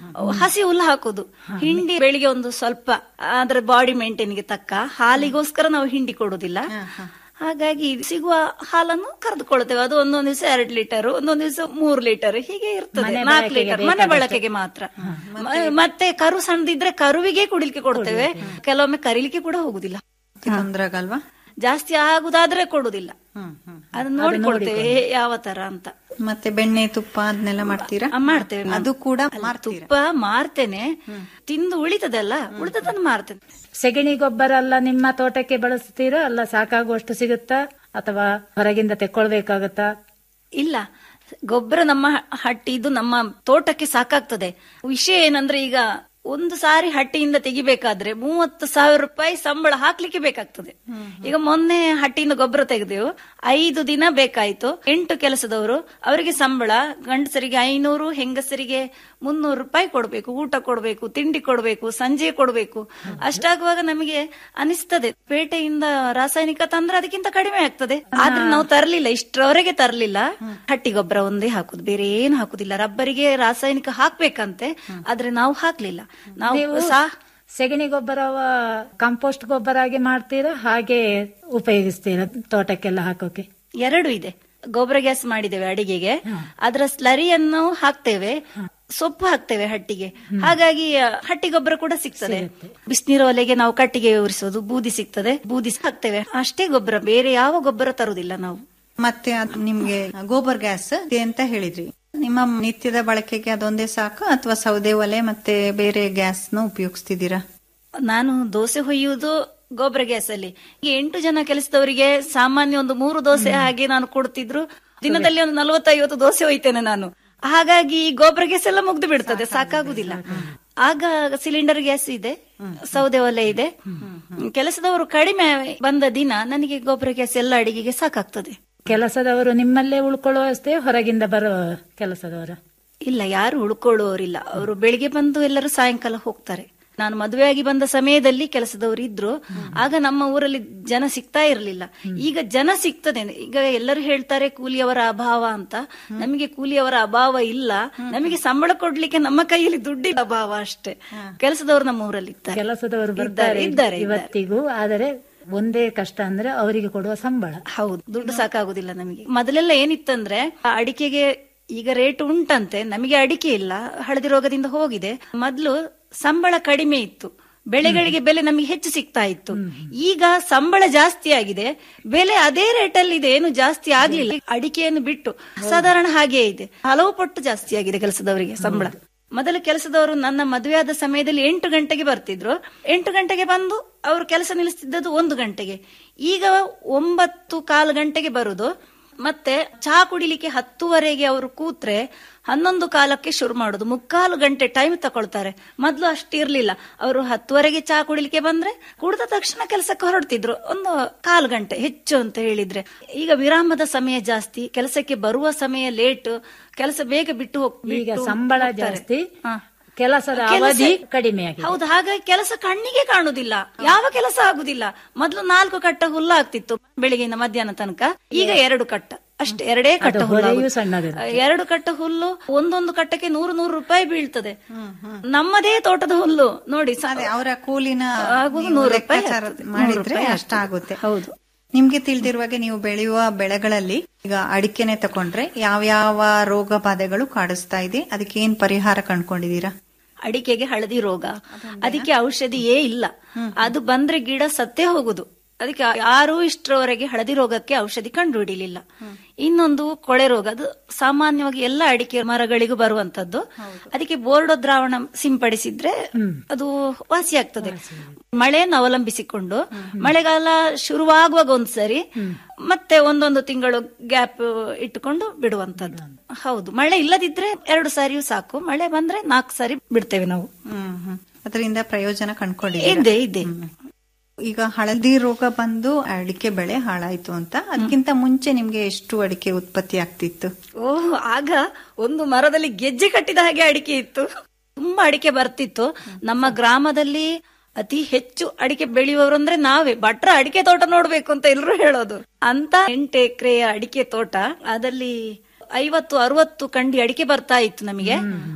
ಹಸಿ ಹುಲ್ಲು ಹಾಕುದು ಹಿಂಡಿ ಬೆಳಿಗ್ಗೆ ಒಂದು ಸ್ವಲ್ಪ ಅದರ ಬಾಡಿ ಮೇಂಟೈನ್ಗೆ ತಕ್ಕ ಹಾಲಿಗೋಸ್ಕರ ನಾವು ಹಿಂಡಿ ಕೊಡುದಿಲ್ಲ ಹಾಗಾಗಿ ಸಿಗುವ ಹಾಲನ್ನು ಕರೆದುಕೊಳ್ತೇವೆ ಅದು ಒಂದೊಂದ್ ದಿವಸ ಎರಡು ಲೀಟರ್ ಒಂದೊಂದ್ ದಿವಸ ಮೂರು ಲೀಟರ್ ಹೀಗೆ ಇರ್ತದೆ ನಾಲ್ಕು ಲೀಟರ್ ಮನೆ ಬಳಕೆಗೆ ಮಾತ್ರ ಮ- ಮತ್ತೆ ಕರು ಸಣ್ಣದಿದ್ರೆ ಕರುವಿಗೆ ಕುಡಿಲಿಕ್ಕೆ ಕೊಡ್ತೇವೆ ಕೆಲವೊಮ್ಮೆ ಕರೀಲಿಕ್ಕೆ ಕೂಡ ಹೋಗುದಿಲ್ಲ ತೊಂದ್ರೆ ಆಗಲ್ವಾ ಜಾಸ್ತಿ ಆಗುದಾದ್ರೆ ಕೊಡುದಿಲ್ಲ ಅದನ್ನ ನೋಡಿಕೊಳ್ತೇವೆ ಯಾವ ತರ ಅಂತ ಮತ್ತೆ ಬೆಣ್ಣೆ ತುಪ್ಪ ಅದನ್ನೆಲ್ಲ ಮಾಡ್ತೀರಾ ಆ, ಮಾಡ್ತೇವೆ ನಾವು. ಅದು ಕೂಡ ಅಲ್ಲ, ಮಾರ್ತೀರಾ ತುಪ್ಪ ಮಾರ್ತೇನೆ ತಿಂದು ಉಳಿತದಲ್ಲ ಉಳಿದದನ್ನು ಮಾರ್ತೇನೆ ಸೆಗಣಿ ಗೊಬ್ಬರ ಎಲ್ಲ ನಿಮ್ಮ ತೋಟಕ್ಕೆ ಬಳಸ್ತೀರಾ ಅಲ್ಲ ಸಾಕಾಗುವಷ್ಟು ಸಿಗುತ್ತಾ ಅಥವಾ ಹೊರಗಿಂದ ತೆಕ್ಕೊಳ್ಬೇಕಾಗತ್ತಾ ಇಲ್ಲ ಗೊಬ್ಬರ ನಮ್ಮ ಹ- ಹಟ್ಟಿದು ನಮ್ಮ ತೋಟಕ್ಕೆ ಸಾಕಾಗ್ತದೆ ವಿಷಯ ಏನಂದ್ರೆ ಈಗ ಒಂದು ಸಾರಿ ಹಟ್ಟಿಯಿಂದ ತೆಗಿಬೇಕಾದ್ರೆ ಮೂವತ್ತು ಸಾವಿರ ರೂಪಾಯಿ ಸಂಬಳ ಹಾಕ್ಲಿಕ್ಕೆ ಬೇಕಾಗ್ತದೆ ಈಗ ಮೊನ್ನೆ ಹಟ್ಟಿಯಿಂದ ಗೊಬ್ಬರ ತೆಗೆದೆವು ಐದು ದಿನ ಬೇಕಾಯ್ತು ಎಂಟು ಕೆಲಸದವರು ಅವರಿಗೆ ಸಂಬಳ ಗಂಡಸರಿಗೆ ಐನೂರು ಹೆಂಗಸರಿಗೆ ಮುನ್ನೂರು ರೂಪಾಯಿ ಕೊಡ್ಬೇಕು ಊಟ ಕೊಡ್ಬೇಕು ತಿಂಡಿ ಕೊಡ್ಬೇಕು ಸಂಜೆ ಕೊಡ್ಬೇಕು ಅಷ್ಟಾಗುವಾಗ ನಮಗೆ ಅನಿಸ್ತದೆ ಪೇಟೆಯಿಂದ ರಾಸಾಯನಿಕ ತಂದ್ರೆ ಅದಕ್ಕಿಂತ ಕಡಿಮೆ ಆಗ್ತದೆ ಆದ್ರೆ ನಾವು ತರಲಿಲ್ಲ ಇಷ್ಟರವರೆಗೆ ತರಲಿಲ್ಲ ಹಟ್ಟಿ ಗೊಬ್ಬರ ಒಂದೇ ಹಾಕುದು ಬೇರೆ ಏನು ಹಾಕುದಿಲ್ಲ ರಬ್ಬರಿಗೆ ರಾಸಾಯನಿಕ ಹಾಕ್ಬೇಕಂತೆ ಆದ್ರೆ ನಾವು ಹಾಕ್ಲಿಲ್ಲ ನಾವು ನೀವು ಸಾ ಸೆಗಣಿ ಗೊಬ್ಬರ ಕಂಪೋಸ್ಟ್ ಗೊಬ್ಬರ ಆಗಿ ಮಾಡ್ತೀರಾ ಹಾಗೆ ಉಪಯೋಗಿಸ್ತೀರಾ ತೋಟಕ್ಕೆಲ್ಲ ಹಾಕೋಕೆ ಎರಡು ಇದೆ ಗೊಬ್ಬರ ಗ್ಯಾಸ್ ಮಾಡಿದ್ದೇವೆ ಅಡಿಗೆಗೆ ಅದರ ಸ್ಲರಿಯನ್ನು ಹಾಕ್ತೇವೆ ಸೊಪ್ಪು ಹಾಕ್ತೇವೆ ಹಟ್ಟಿಗೆ ಹಾಗಾಗಿ ಆ, ಹಟ್ಟಿ ಗೊಬ್ಬರ ಕೂಡ ಸಿಗ್ತದೆ ಬಿಸಿನೀರು ಒಲೆಗೆ ನಾವು ಕಟ್ಟಿಗೆ ಉರಿಸೋದು ಬೂದಿ ಸಿಗ್ತದೆ ಬೂದಿ ಹಾಕ್ತೇವೆ ಅಷ್ಟೇ ಗೊಬ್ಬರ ಬೇರೆ ಯಾವ ಗೊಬ್ಬರ ತರುವುದಿಲ್ಲ ನಾವು ಮತ್ತೆ ಅದ್ ನಿಮ್ಗೆ ಗೋಬರ್ ಗ್ಯಾಸ್ ಇದೆ ಅಂತ ಹೇಳಿದ್ರಿ ನಿಮ್ಮ ನಿತ್ಯದ ಬಳಕೆಗೆ ಅದೊಂದೇ ಸಾಕು ಅಥವಾ ಸೌದೆ ಒಲೆ ಮತ್ತೆ ಬೇರೆ ಗ್ಯಾಸ್ ನ ಉಪಯೋಗಿಸ್ತಿದ್ದೀರಾ ನಾನು ದೋಸೆ ಹೊಯ್ಯುವುದು ಗೊಬ್ಬರ ಗ್ಯಾಸ್ ಅಲ್ಲಿ ಈಗ ಎಂಟು ಜನ ಕೆಲಸದವರಿಗೆ ಸಾಮಾನ್ಯ ಒಂದು ಮೂರು ದೋಸೆ ಹಾಗೆ ನಾನು ಕೊಡ್ತಿದ್ರು ದಿನದಲ್ಲಿ ಒಂದು ನಲವತ್ತೈವತ್ತು ದೋಸೆ ಒಯ್ತೇನೆ ನಾನು ಹಾಗಾಗಿ ಈ ಗೊಬ್ಬರ ಗ್ಯಾಸ್ ಎಲ್ಲ ಮುಗ್ದು ಬಿಡ್ತದೆ ಸಾಕಾಗುದಿಲ್ಲ ಆಗ ಸಿಲಿಂಡರ್ ಗ್ಯಾಸ್ ಇದೆ ಸೌದೆ ಒಲೆ ಇದೆ ಕೆಲಸದವರು ಕಡಿಮೆ ಬಂದ ದಿನ ನನಗೆ ಗೊಬ್ಬರ ಗ್ಯಾಸ್ ಎಲ್ಲ ಅಡಿಗೆಗೆ ಸಾಕಾಗ್ತದೆ ಕೆಲಸದವರು ನಿಮ್ಮಲ್ಲೇ ಉಳ್ಕೊಳ್ಳುವಷ್ಟೇ ಹೊರಗಿಂದ ಬರೋ ಕೆಲಸದವರ ಇಲ್ಲ ಯಾರು ಉಳ್ಕೊಳ್ಳುವವರಿಲ್ಲ ಅವರು ಬೆಳಿಗ್ಗೆ ಬಂದು ಎಲ್ಲರೂ ಸಾಯಂಕಾಲ ಹೋಗ್ತಾರೆ ನಾನು ಮದುವೆಯಾಗಿ ಬಂದ ಸಮಯದಲ್ಲಿ ಕೆಲಸದವರು ಇದ್ರು ಆಗ ನಮ್ಮ ಊರಲ್ಲಿ ಜನ ಸಿಗ್ತಾ ಇರಲಿಲ್ಲ ಈಗ ಜನ ಸಿಗ್ತದೆ ಈಗ ಎಲ್ಲರೂ ಹೇಳ್ತಾರೆ ಕೂಲಿಯವರ ಅಭಾವ ಅಂತ ನಮಗೆ ಕೂಲಿಯವರ ಅಭಾವ ಇಲ್ಲ ನಮಗೆ ಸಂಬಳ ಕೊಡ್ಲಿಕ್ಕೆ ನಮ್ಮ ಕೈಯಲ್ಲಿ ದುಡ್ಡಿನ ಅಭಾವ ಅಷ್ಟೇ ಕೆಲಸದವರು ನಮ್ಮ ಊರಲ್ಲಿ ಇದ್ದಾರೆ ಕೆಲಸದವರು ಇದ್ದಾರೆ, ಬರ್ತಾರೆ ಇದ್ದಾರೆ, ಇದ್ದಾರೆ. ಇವತ್ತಿಗೂ ಆದರೆ ಒಂದೇ ಕಷ್ಟ ಅಂದ್ರೆ ಅವರಿಗೆ ಕೊಡುವ ಸಂಬಳ ಹೌದು ದುಡ್ಡು ಸಾಕಾಗುದಿಲ್ಲ ನಮಗೆ ಮೊದಲೆಲ್ಲ ಏನಿತ್ತಂದ್ರೆ ಆ ಅಡಿಕೆಗೆ ಈಗ ರೇಟ್ ಉಂಟಂತೆ ನಮಗೆ ಅಡಿಕೆ ಇಲ್ಲ ಹಳದಿ ರೋಗದಿಂದ ಹೋಗಿದೆ ಮೊದ್ಲು ಸಂಬಳ ಕಡಿಮೆ ಇತ್ತು ಬೆಳೆಗಳಿಗೆ ಬೆಲೆ ನಮಗೆ ಹೆಚ್ಚು ಸಿಗ್ತಾ ಇತ್ತು ಈಗ ಸಂಬಳ ಜಾಸ್ತಿ ಆಗಿದೆ ಬೆಲೆ ಅದೇ ರೇಟಲ್ಲಿ ಇದೆ ಏನು ಜಾಸ್ತಿ ಆಗ್ಲಿಲ್ಲ ಅಡಿಕೆಯನ್ನು ಬಿಟ್ಟು ಸಾಧಾರಣ ಹಾಗೇ ಇದೆ ಹಲವು ಪಟ್ಟು ಜಾಸ್ತಿ ಆಗಿದೆ ಕೆಲಸದವರಿಗೆ ಸಂಬಳ ಮೊದಲು ಕೆಲಸದವರು ನನ್ನ ಮದುವೆಯಾದ ಸಮಯದಲ್ಲಿ ಎಂಟು ಗಂಟೆಗೆ ಬರ್ತಿದ್ರು ಎಂಟು ಗಂಟೆಗೆ ಬಂದು ಅವರು ಕೆಲಸ ನಿಲ್ಲಿಸ್ತಿದ್ದದ್ದು ಒಂದು ಗಂಟೆಗೆ ಈಗ ಒಂಬತ್ತು ಕಾಲು ಗಂಟೆಗೆ ಬರುದು ಮತ್ತೆ ಚಹಾ ಕುಡಿಲಿಕ್ಕೆ ಹತ್ತುವರೆಗೆ ಅವರು ಕೂತ್ರೆ ಹನ್ನೊಂದು ಕಾಲಕ್ಕೆ ಶುರು ಮಾಡುದು ಮುಕ್ಕಾಲು ಗಂಟೆ ಟೈಮ್ ತಕೊಳ್ತಾರೆ ಮೊದ್ಲು ಅಷ್ಟಿರ್ಲಿಲ್ಲ ಅವರು ಹತ್ತುವರೆಗೆ ಚಹಾ ಕುಡಿಲಿಕ್ಕೆ ಬಂದ್ರೆ ಕುಡಿದ ತಕ್ಷಣ ಕೆಲಸಕ್ಕೆ ಹೊರಡ್ತಿದ್ರು ಒಂದು ಕಾಲು ಗಂಟೆ ಹೆಚ್ಚು ಅಂತ ಹೇಳಿದ್ರೆ ಈಗ ವಿರಾಮದ ಸಮಯ ಜಾಸ್ತಿ ಕೆಲಸಕ್ಕೆ ಬರುವ ಸಮಯ ಲೇಟ್ ಕೆಲಸ ಬೇಗ ಬಿಟ್ಟು ಹೋಗ್- ಈಗ ಬಿಟ್ಟು ಸಂಬಳ ಹೋಗ್ತಾರೆ. ಜಾಸ್ತಿ ಹಾ. ಕೆಲಸದ ಕೆಲಸ- ಅವಧಿ ಕಡಿಮೆ ಆಗಿದೆ ಹೌದು ಹಾಗಾಗಿ ಕೆಲಸ ಕಣ್ಣಿಗೆ ಕಾಣುದಿಲ್ಲ ಯಾವ ಕೆಲಸ ಆಗುದಿಲ್ಲ ಮೊದ್ಲು ನಾಲ್ಕು ಕಟ್ಟ ಹುಲ್ಲು ಆಗ್ತಿತ್ತು ಬೆಳಿಗ್ಗೆಯಿಂದ ಮಧ್ಯಾಹ್ನ ತನಕ ಈಗ ಎರಡು ಕಟ್ಟ ಅಷ್ಟೇ ಎರಡೇ ಕಟ್ಟ ಅದು ಹುಲ್ಲು ಹೊರೆಯೂ ಆಗುದು. ಸಣ್ಣದಿರುತ್ತೆ. ಎರಡು ಕಟ್ಟ ಹುಲ್ಲು ಒಂದೊಂದು ಕಟ್ಟಕ್ಕೆ ನೂರು ನೂರು ರೂಪಾಯಿ ಬೀಳ್ತದೆ ನಮ್ಮದೇ ತೋಟದ ಹುಲ್ಲು ನೋಡಿ ಸ- ಅದೇ ಅವರ ಕೂಲಿನ ಆಗುದು ನೀವು ನೂರು ರೂಪಾಯಿ ಲೆಕ್ಕಾಚಾರ ಆಗ್ತದೆ. ನೂರು ಮಾಡಿದ್ರೆ ರೂಪಾಯಿ ಅಷ್ಟಾಗುತ್ತೆ ಹೌದು ನಿಮ್ಗೆ ತಿಳಿದಿರುವಾಗೆ ನೀವು ಬೆಳೆಯುವ ಬೆಳೆಗಳಲ್ಲಿ ಈಗ ಅಡಿಕೆನೆ ತಕೊಂಡ್ರೆ ಯಾವ್ಯಾವ ರೋಗ ಬಾಧೆಗಳು ಕಾಡಿಸ್ತಾ ಇದೆ ಅದಕ್ಕೆ ಏನ್ ಪರಿಹಾರ ಕಂಡ್ಕೊಂಡಿದೀರಾ ಅಡಿಕೆಗೆ ಹಳದಿ ರೋಗ ಅದಕ್ಕೆ ಔಷಧಿಯೇ ಇಲ್ಲ ಅದು ಬಂದ್ರೆ ಗಿಡ ಸತ್ತೇ ಹೋಗುದು ಅದಕ್ಕೆ ಯಾರೂ ಇಷ್ಟರವರೆಗೆ ಹಳದಿ ರೋಗಕ್ಕೆ ಔಷಧಿ ಕಂಡುಹಿಡಿಲಿಲ್ಲ ಇನ್ನೊಂದು ಕೊಳೆ ರೋಗ ಅದು ಸಾಮಾನ್ಯವಾಗಿ ಎಲ್ಲ ಅಡಿಕೆ ಮರಗಳಿಗೂ ಬರುವಂತದ್ದು ಅದಕ್ಕೆ ಬೋರ್ಡೋ ದ್ರಾವಣ ಸಿಂಪಡಿಸಿದ್ರೆ ಅದು ವಾಸಿ ಆಗ್ತದೆ ಮಳೆಯನ್ನು ಅವಲಂಬಿಸಿಕೊಂಡು ಮಳೆಗಾಲ ಶುರುವಾಗುವಾಗ ಒಂದ್ಸರಿ ಮತ್ತೆ ಒಂದೊಂದು ತಿಂಗಳು ಗ್ಯಾಪ್ ಇಟ್ಟುಕೊಂಡು ಬಿಡುವಂತದ್ದು ಹೌದು ಮಳೆ ಇಲ್ಲದಿದ್ರೆ ಎರಡು ಸಾರಿಯೂ ಸಾಕು ಮಳೆ ಬಂದ್ರೆ ನಾಲ್ಕು ಸಾರಿ ಬಿಡ್ತೇವೆ ನಾವು ಹ್ಮ್ ಹ್ಮ್ ಅದರಿಂದ ಪ್ರಯೋಜನ ಕಂಡ್ಕೊಂಡಿದ್ದೀರಾ ಇದೆ ಇದೆ ಈಗ ಹಳದಿ ರೋಗ ಬಂದು ಅಡಿಕೆ ಬೆಳೆ ಹಾಳಾಯ್ತು ಅಂತ ಅದಕ್ಕಿಂತ ಮುಂಚೆ ನಿಮ್ಗೆ ಎಷ್ಟು ಅಡಿಕೆ ಉತ್ಪತ್ತಿ ಆಗ್ತಿತ್ತು ಓಹ್ ಆಗ ಒಂದು ಮರದಲ್ಲಿ ಗೆಜ್ಜೆ ಕಟ್ಟಿದ ಹಾಗೆ ಅಡಿಕೆ ಇತ್ತು ತುಂಬಾ ಅಡಿಕೆ ಬರ್ತಿತ್ತು ನಮ್ಮ ಗ್ರಾಮದಲ್ಲಿ ಅತಿ ಹೆಚ್ಚು ಅಡಿಕೆ ಬೆಳೆಯುವವರು ಅಂದ್ರೆ ನಾವೇ ಭಟ್ರ ಅಡಿಕೆ ತೋಟ ನೋಡ್ಬೇಕು ಅಂತ ಎಲ್ಲರೂ ಹೇಳೋದು ಅಂತ ಎಂಟು ಎಕರೆಯ ಅಡಿಕೆ ತೋಟ ಅದಲ್ಲಿ ಐವತ್ತು ಅರವತ್ತು ಕಂಡಿ ಅಡಿಕೆ ಬರ್ತಾ ಇತ್ತು ನಮಗೆ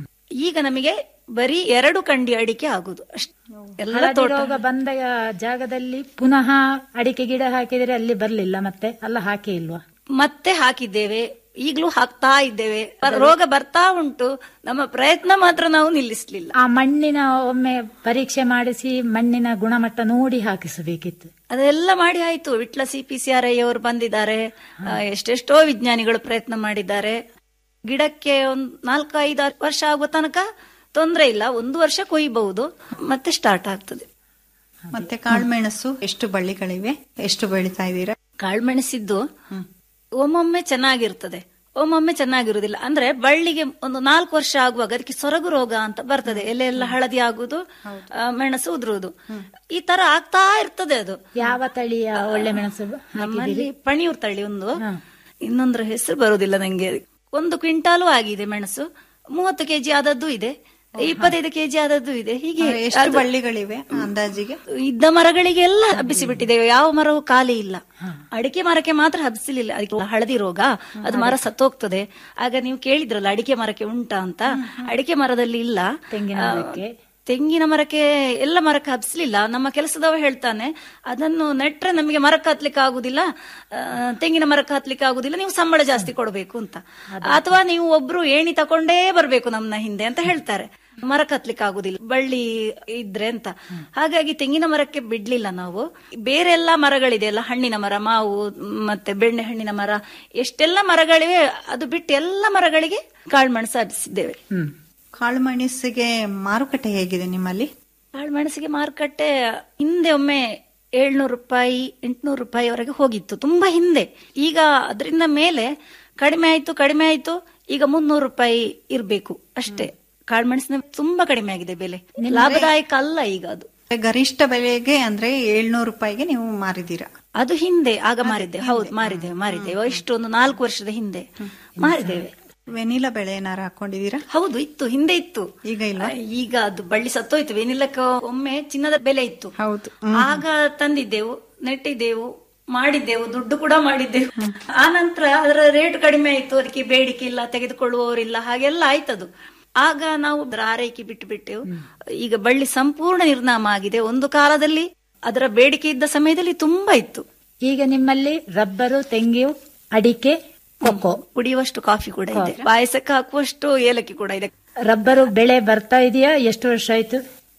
ಈಗ ನಮಗೆ ಬರೀ ಎರಡು ಕಂಡಿ ಅಡಿಕೆ ಆಗುದು ಅಷ್ಟ್ ಎಲ್ಲ ಹಳದಿ ತೋಟ ರೋಗ ಬಂದ ಜಾಗದಲ್ಲಿ ಪುನಃ ಅಡಿಕೆ ಗಿಡ ಹಾಕಿದ್ರೆ ಅಲ್ಲಿ ಬರ್ಲಿಲ್ಲ ಮತ್ತೆ ಅಲ್ಲ ಹಾಕಿ ಇಲ್ವಾ ಮತ್ತೆ ಹಾಕಿದ್ದೇವೆ ಈಗಲೂ ಹಾಕ್ತಾ ಇದ್ದೇವೆ ಬ- ರೋಗ ಬರ್ತಾ ಉಂಟು ನಮ್ಮ ಪ್ರಯತ್ನ ಮಾತ್ರ ನಾವು ನಿಲ್ಲಿಸ್ಲಿಲ್ಲ ಆ ಮಣ್ಣಿನ ಒಮ್ಮೆ ಪರೀಕ್ಷೆ ಮಾಡಿಸಿ ಮಣ್ಣಿನ ಗುಣಮಟ್ಟ ನೋಡಿ ಹಾಕಿಸಬೇಕಿತ್ತು ಅದೆಲ್ಲ ಮಾಡಿ ಆಯ್ತು Vitla C P C R I ಅವರು ಬಂದಿದ್ದಾರೆ ಆ, ಎಷ್ಟೆಷ್ಟೋ ವಿಜ್ಞಾನಿಗಳು ಪ್ರಯತ್ನ ಮಾಡಿದ್ದಾರೆ ಗಿಡಕ್ಕೆ ಒಂದ್ ನಾಲ್ಕು ಐದು ವರ್ಷ ಆಗುವ ತನಕ ತೊಂದ್ರೆ ಇಲ್ಲ ಒಂದು ವರ್ಷ ಕೊಯ್ಯಬಹುದು ಮತ್ತೆ ಸ್ಟಾರ್ಟ್ ಆಗ್ತದೆ ಮತ್ತೆ ಕಾಳುಮೆಣಸು ಎಷ್ಟು ಬಳ್ಳಿಗಳಿವೆ ಎಷ್ಟು ಬೆಳಿತಾ ಇದ್ದೀರಾ ಕಾಳುಮೆಣಸಿದ್ದು ಒಮ್ಮೊಮ್ಮೆ ಚೆನ್ನಾಗಿರ್ತದೆ ಒಮ್ಮೊಮ್ಮೆ ಚೆನ್ನಾಗಿರುವುದಿಲ್ಲ ಅಂದ್ರೆ ಬಳ್ಳಿಗೆ ಒಂದು ನಾಲ್ಕು ವರ್ಷ ಆಗುವಾಗ ಅದಕ್ಕೆ ಸೊರಗು ರೋಗ ಅಂತ ಬರ್ತದೆ ಎಲೆ ಎಲ್ಲ ಹಳದಿ ಆಗುದು ಆ, ಮೆಣಸು ಉದುರುವುದು ಈ ತರ ಆಗ್ತಾ ಇರ್ತದೆ ಅದು ಯಾವ ತಳಿಯ ಒಳ್ಳೆ ಮೆಣಸು ನಮ್ಮಲ್ಲಿ ಪಣಿಯೂರ್ ತಳಿ ಒಂದು ಇನ್ನೊಂದರ ಹೆಸರು ಬರುವುದಿಲ್ಲ ನಂಗೆ ಒಂದು ಕ್ವಿಂಟಾಲು ಆಗಿದೆ ಮೆಣಸು ಮೂವತ್ತು ಕೆಜಿ ಆದದ್ದು ಇದೆ ಇಪ್ಪತ್ತೈದು ಕೆಜಿ ಆದದ್ದು ಇದೆ ಹೀಗೆ ಎಷ್ಟು ಅದು ಬಳ್ಳಿಗಳಿವೆ ಅಂದಾಜಿಗೆ ಇದ್ದ ಮರಗಳಿಗೆಲ್ಲ ಹಬ್ಬಿಸಿ ಬಿಟ್ಟಿದ್ದೇವೆ ಯಾವ ಮರವು ಖಾಲಿ ಇಲ್ಲ ಅಡಿಕೆ ಮರಕ್ಕೆ ಮಾತ್ರ ಹಬ್ಬಿಸಲಿಲ್ಲ ಅದಕ್ಕೆ ಹಳದಿ ರೋಗ ಅದು ಮರ ಸತ್ತೋಗ್ತದೆ ಆಗ ನೀವು ಕೇಳಿದ್ರಲ್ಲ ಅಡಿಕೆ ಮರಕ್ಕೆ ಉಂಟಾ ಅಂತ ಅಡಿಕೆ ಮರದಲ್ಲಿ ಇಲ್ಲ ತೆಂಗಿನ ಆ, ಮರಕ್ಕೆ? ತೆಂಗಿನ ಮರಕ್ಕೆ ಎಲ್ಲ ಮರಕ್ಕೆ ಹಬ್ಸಲಿಲ್ಲ ನಮ್ಮ ಕೆಲಸದವ ಹೇಳ್ತಾನೆ ಅದನ್ನು ನೆಟ್ರೆ ನಮಗೆ ಮರಕ್ಕೆ ಹತ್ಲಿಕ್ಕೆ ಆಗುದಿಲ್ಲ ಆ, ತೆಂಗಿನ ಮರಕ್ಕೆ ಹತ್ಲಿಕ್ಕೆ ಆಗುದಿಲ್ಲ ನೀವು ಸಂಬಳ ಜಾಸ್ತಿ ಕೊಡಬೇಕು ಅಂತ ಅಥವಾ ನೀವು ಒಬ್ರು ಏಣಿ ತಕೊಂಡೇ ಬರ್ಬೇಕು ನಮ್ನ ಹಿಂದೆ ಅಂತ ಹೇಳ್ತಾರೆ ಮರಕ್ಕೆ ಹತ್ಲಿಕ್ಕೆ ಆಗುದಿಲ್ಲ ಬಳ್ಳಿ ಇದ್ರೆ ಅಂತ ಹಾಗಾಗಿ ತೆಂಗಿನ ಮರಕ್ಕೆ ಬಿಡ್ಲಿಲ್ಲ ನಾವು ಬೇರೆ ಎಲ್ಲ ಮರಗಳಿದೆ ಅಲ್ಲ ಹಣ್ಣಿನ ಮರ ಮಾವು ಮತ್ತೆ ಬೆಣ್ಣೆ ಹಣ್ಣಿನ ಮರ ಎಷ್ಟೆಲ್ಲ ಮರಗಳಿವೆ ಅದು ಬಿಟ್ಟು ಎಲ್ಲ ಮರಗಳಿಗೆ ಕಾಳುಮೆಣಸು ಹಬ್ಬಿಸಿದ್ದೇವೆ ಹ್ಮ್ ಕಾಳುಮೆಣಸಿಗೆ ಮಾರುಕಟ್ಟೆ ಹೇಗಿದೆ ನಿಮ್ಮಲ್ಲಿ ಕಾಳುಮೆಣಸಿಗೆ ಮಾರುಕಟ್ಟೆ ಹಿಂದೆ ಒಮ್ಮೆ ಏಳ್ನೂರು ರೂಪಾಯಿ ಎಂಟ್ನೂರು ರೂಪಾಯಿವರೆಗೆ ಹೋಗಿತ್ತು ತುಂಬಾ ಹಿಂದೆ ಈಗ ಅದರಿಂದ ಮೇಲೆ ಕಡಿಮೆ ಆಯ್ತು ಕಡಿಮೆ ಆಯ್ತು ಈಗ ಮುನ್ನೂರು ರೂಪಾಯಿ ಇರ್ಬೇಕು ಅಷ್ಟೇ ಕಾಳುಮೆಣಸಿನ ತುಂಬಾ ಕಡಿಮೆ ಆಗಿದೆ ಬೆಲೆ ಲಾಭದಾಯಕ ಅಲ್ಲ ಈಗ ಅದು ಗರಿಷ್ಠ ಬೆಲೆಗೆ ಅಂದ್ರೆ ಏಳ್ನೂರು ರೂಪಾಯಿಗೆ ನೀವು ಮಾರಿದೀರಾ ಅದು ಹಿಂದೆ ಆಗ ಮಾರಿದ್ದೆ ಹೌದು ಮಾರಿದ್ದೇವೆ ಮಾರಿದ್ದೇವೆ ಇಷ್ಟು ಒಂದು ನಾಲ್ಕು ವರ್ಷದ ಹಿಂದೆ ಮಾರಿದ್ದೇವೆ ವೆನಿಲಾ ಬೆಳೆ ಏನಾರು ಹಾಕೊಂಡಿದೀರಾ ಹೌದು ಇತ್ತು ಹಿಂದೆ ಇತ್ತು ಈಗ ಇಲ್ವಾ? ಈಗ ಅದು ಬಳ್ಳಿ ಸತ್ತೋಯ್ತು ವೆನಿಲಕ್ಕೆ ಒಮ್ಮೆ ಚಿನ್ನದ ಬೆಲೆ ಇತ್ತು ಹೌದು ಆಗ ತಂದಿದ್ದೆವು ನೆಟ್ಟಿದ್ದೆವು ಮಾಡಿದ್ದೆವು ದುಡ್ಡು ಕೂಡ ಮಾಡಿದ್ದೆವು ಆ ನಂತರ ಅದರ ರೇಟ್ ಕಡಿಮೆ ಆಯ್ತು ಅದಕ್ಕೆ ಬೇಡಿಕೆ ಇಲ್ಲ ತೆಗೆದುಕೊಳ್ಳುವವರಿಲ್ಲ ಹಾಗೆಲ್ಲ ಆಯ್ತದು ಆಗ ನಾವು ಅದರ ಆರೈಕೆ ಬಿಟ್ಟು ಬಿಟ್ಟೆವು ಈಗ ಬಳ್ಳಿ ಸಂಪೂರ್ಣ ನಿರ್ನಾಮ ಆಗಿದೆ ಒಂದು ಕಾಲದಲ್ಲಿ ಅದರ ಬೇಡಿಕೆ ಇದ್ದ ಸಮಯದಲ್ಲಿ ತುಂಬಾ ಇತ್ತು ಈಗ ನಿಮ್ಮಲ್ಲಿ ರಬ್ಬರು ತೆಂಗು ಅಡಿಕೆ ಕೊಕ್ಕೋ ಕುಡಿಯುವಷ್ಟು ಕಾಫಿ ಕೂಡ ಇದೆ ಪಾಯಸಕ್ಕೆ ಹಾಕುವಷ್ಟು ಏಲಕ್ಕಿ ಕೂಡ ಇದೆ ರಬ್ಬರು ಬೆಳೆ ಬರ್ತಾ ಇದೆಯಾ ಎಷ್ಟು ವರ್ಷ ಆಯ್ತು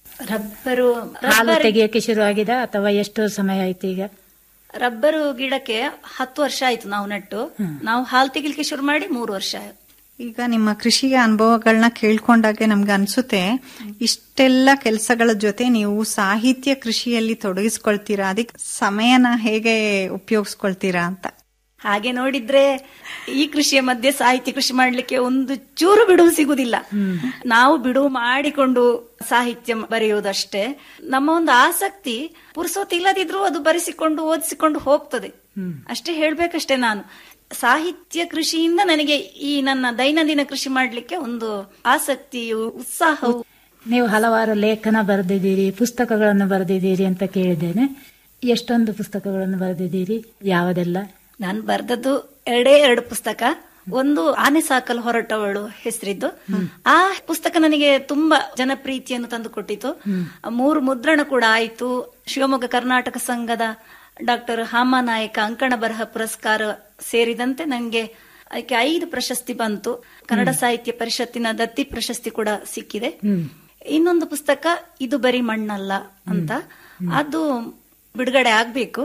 ರಬ್ಬರು ಹಾಲು ತೆಗಿಯಕ್ಕೆ ಶುರು ಆಗಿದೆ ಅಥವಾ ಎಷ್ಟು ಸಮಯ ಆಯ್ತು ಈಗ ರಬ್ಬರು ಗಿಡಕ್ಕೆ ಹತ್ತು ವರ್ಷ ಆಯ್ತು ನಾವು ನೆಟ್ಟು ನಾವು ಹಾಲು ತೆಗಿಲಿಕ್ಕೆ ಶುರು ಮಾಡಿ ಮೂರು ವರ್ಷ ಆಯ್ತು ಈಗ ನಿಮ್ಮ ಕೃಷಿಯ ಅನುಭವಗಳನ್ನ ಕೇಳ್ಕೊಂಡಾಗೆ ನಮ್ಗೆ ಅನ್ಸುತ್ತೆ ಇಷ್ಟೆಲ್ಲ ಕೆಲಸಗಳ ಜೊತೆ ನೀವು ಸಾಹಿತ್ಯ ಕೃಷಿಯಲ್ಲಿ ತೊಡಗಿಸ್ಕೊಳ್ತೀರಾ ಅದಕ್ಕೆ ಸಮಯನ ಹೇಗೆ ಉಪಯೋಗಿಸ್ಕೊಳ್ತೀರಾ ಅಂತ ಹಾಗೆ ನೋಡಿದ್ರೆ ಈ ಕೃಷಿಯ ಮಧ್ಯೆ ಸಾಹಿತ್ಯ ಕೃಷಿ ಮಾಡ್ಲಿಕ್ಕೆ ಒಂದು ಚೂರು ಬಿಡುವು ಸಿಗುದಿಲ್ಲ ನಾವು ಬಿಡುವು ಮಾಡಿಕೊಂಡು ಸಾಹಿತ್ಯ ಬರೆಯುವುದಷ್ಟೇ ನಮ್ಮ ಒಂದು ಆಸಕ್ತಿ ಪುರುಸೊತ್ತು ಇಲ್ಲದಿದ್ರೂ ಅದು ಬರೆಸಿಕೊಂಡು ಓದಿಸಿಕೊಂಡು ಹೋಗ್ತದೆ ಅಷ್ಟೇ ಹೇಳ್ಬೇಕಷ್ಟೇ ನಾನು ಸಾಹಿತ್ಯ ಕೃಷಿಯಿಂದ ನನಗೆ ಈ ನನ್ನ ದೈನಂದಿನ ಕೃಷಿ ಮಾಡ್ಲಿಕ್ಕೆ ಒಂದು ಆಸಕ್ತಿಯು ಉತ್ಸಾಹವು ನೀವು ಹಲವಾರು ಲೇಖನ ಬರೆದಿದ್ದೀರಿ ಪುಸ್ತಕಗಳನ್ನು ಬರೆದಿದ್ದೀರಿ ಅಂತ ಕೇಳಿದ್ದೇನೆ ಎಷ್ಟೊಂದು ಪುಸ್ತಕಗಳನ್ನು ಬರೆದಿದ್ದೀರಿ ಯಾವುದೆಲ್ಲ ನಾನು ಬರ್ದದ್ದು ಎರಡೇ ಎರಡು ಪುಸ್ತಕ ಒಂದು ಆನೆ ಸಾಕಲು ಹೊರಟವಳು ಹೆಸರಿದ್ದು ಆ ಪುಸ್ತಕ ನನಗೆ ತುಂಬಾ ಜನಪ್ರೀತಿಯನ್ನು ತಂದುಕೊಟ್ಟಿತು ಮೂರು ಮುದ್ರಣ ಕೂಡ ಆಯಿತು ಶಿವಮೊಗ್ಗ ಕರ್ನಾಟಕ ಸಂಘದ ಡಾಕ್ಟರ್ ಹಾಮಾನಾಯಕ ಅಂಕಣ ಬರಹ ಪುರಸ್ಕಾರ ಸೇರಿದಂತೆ ನನಗೆ ಅದಕ್ಕೆ ಐದು ಪ್ರಶಸ್ತಿ ಬಂತು ಕನ್ನಡ ಸಾಹಿತ್ಯ ಪರಿಷತ್ತಿನ ದತ್ತಿ ಪ್ರಶಸ್ತಿ ಕೂಡ ಸಿಕ್ಕಿದೆ ಇನ್ನೊಂದು ಪುಸ್ತಕ ಇದು ಬರೀ ಮಣ್ಣಲ್ಲ ಅಂತ ಅದು ಬಿಡುಗಡೆ ಆಗ್ಬೇಕು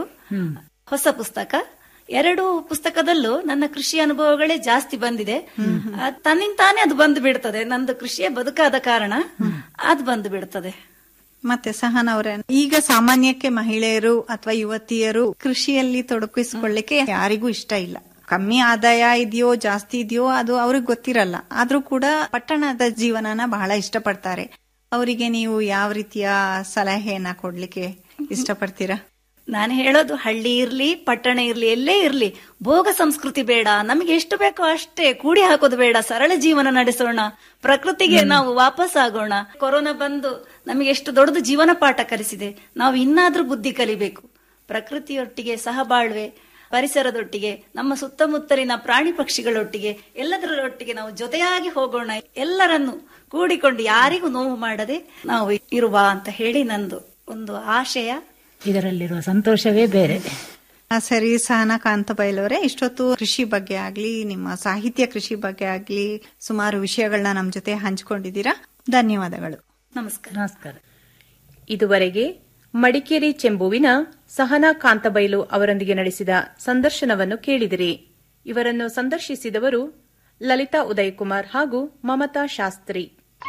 ಹೊಸ ಪುಸ್ತಕ ಎರಡು ಪುಸ್ತಕದಲ್ಲೂ ನನ್ನ ಕೃಷಿ ಅನುಭವಗಳೇ ಜಾಸ್ತಿ ಬಂದಿದೆ ಅದ್ ತನ್ನಿಂತಾನೇ ಅದು ಬಂದು ಬಿಡ್ತದೆ ನಂದು ಕೃಷಿಯೇ ಬದುಕಾದ ಕಾರಣ ಅದು ಬಂದು ಬಿಡ್ತದೆ ಮತ್ತೆ ಸಹನ್ ಅವರೇ ಈಗ ಸಾಮಾನ್ಯಕ್ಕೆ ಮಹಿಳೆಯರು ಅಥವಾ ಯುವತಿಯರು ಕೃಷಿಯಲ್ಲಿ ತೊಡಗಿಸಿಕೊಳ್ಳಿಕ್ಕೆ ಯಾರಿಗೂ ಇಷ್ಟ ಇಲ್ಲ ಕಮ್ಮಿ ಆದಾಯ ಇದೆಯೋ ಜಾಸ್ತಿ ಇದೆಯೋ ಅದು ಅವ್ರಿಗೆ ಗೊತ್ತಿರಲ್ಲ ಆದ್ರೂ ಕೂಡ ಪಟ್ಟಣದ ಜೀವನನ ಬಹಳ ಇಷ್ಟಪಡ್ತಾರೆ ಅವರಿಗೆ ನೀವು ಯಾವ ರೀತಿಯ ಸಲಹೆಯನ್ನ ಕೊಡ್ಲಿಕ್ಕೆ ಇಷ್ಟಪಡ್ತೀರಾ ನಾನು ಹೇಳೋದು ಹಳ್ಳಿ ಇರ್ಲಿ ಪಟ್ಟಣ ಇರ್ಲಿ ಎಲ್ಲೇ ಇರ್ಲಿ ಭೋಗ ಸಂಸ್ಕೃತಿ ಬೇಡ ನಮಗೆ ಎಷ್ಟು ಬೇಕೋ ಅಷ್ಟೇ ಕೂಡಿ ಹಾಕೋದು ಬೇಡ ಸರಳ ಜೀವನ ನಡೆಸೋಣ ಪ್ರಕೃತಿಗೆ ನಾವು ವಾಪಸ್ ಆಗೋಣ ಕೊರೋನಾ ಬಂದು ನಮಗೆ ಎಷ್ಟು ದೊಡ್ಡದು ಜೀವನ ಪಾಠ ಕಲಿಸಿದೆ ನಾವು ಇನ್ನಾದ್ರೂ ಬುದ್ಧಿ ಕಲಿಬೇಕು ಪ್ರಕೃತಿಯೊಟ್ಟಿಗೆ ಸಹಬಾಳ್ವೆ ಪರಿಸರದೊಟ್ಟಿಗೆ ನಮ್ಮ ಸುತ್ತಮುತ್ತಲಿನ ಪ್ರಾಣಿ ಪಕ್ಷಿಗಳೊಟ್ಟಿಗೆ ಎಲ್ಲದರೊಟ್ಟಿಗೆ ನಾವು ಜೊತೆಯಾಗಿ ಹೋಗೋಣ ಎಲ್ಲರನ್ನು ಕೂಡಿಕೊಂಡು ಯಾರಿಗೂ ನೋವು ಮಾಡದೆ ನಾವು ಇರುವ ಅಂತ ಹೇಳಿ ನಂದು ಒಂದು ಆಶಯ ಇದರಲ್ಲಿರುವ ಸಂತೋಷವೇ ಬೇರೆ ಆ, ಸರಿ ಸಹನಾ ಕಾಂತ ಬೈಲವರೇ ಇಷ್ಟೊತ್ತು ಕೃಷಿ ಬಗ್ಗೆ ಆಗ್ಲಿ ನಿಮ್ಮ ಸಾಹಿತ್ಯ ಕೃಷಿ ಬಗ್ಗೆ ಆಗ್ಲಿ ಸುಮಾರು ವಿಷಯಗಳನ್ನ ನಮ್ಮ ಜೊತೆ ಹಂಚಿಕೊಂಡಿದ್ದೀರಾ ಧನ್ಯವಾದಗಳು ನಮಸ್ಕಾರ ನಮಸ್ಕಾರ ಇದುವರೆಗೆ ಮಡಿಕೇರಿ ಚೆಂಬುವಿನ ಸಹನಾ ಕಾಂತಬೈಲು ಅವರೊಂದಿಗೆ ನಡೆಸಿದ ಸಂದರ್ಶನವನ್ನು ಕೇಳಿದಿರಿ ಇವರನ್ನು ಸಂದರ್ಶಿಸಿದವರು ಲಲಿತಾ ಉದಯಕುಮಾರ್ ಹಾಗೂ ಮಮತಾ ಶಾಸ್ತ್ರಿ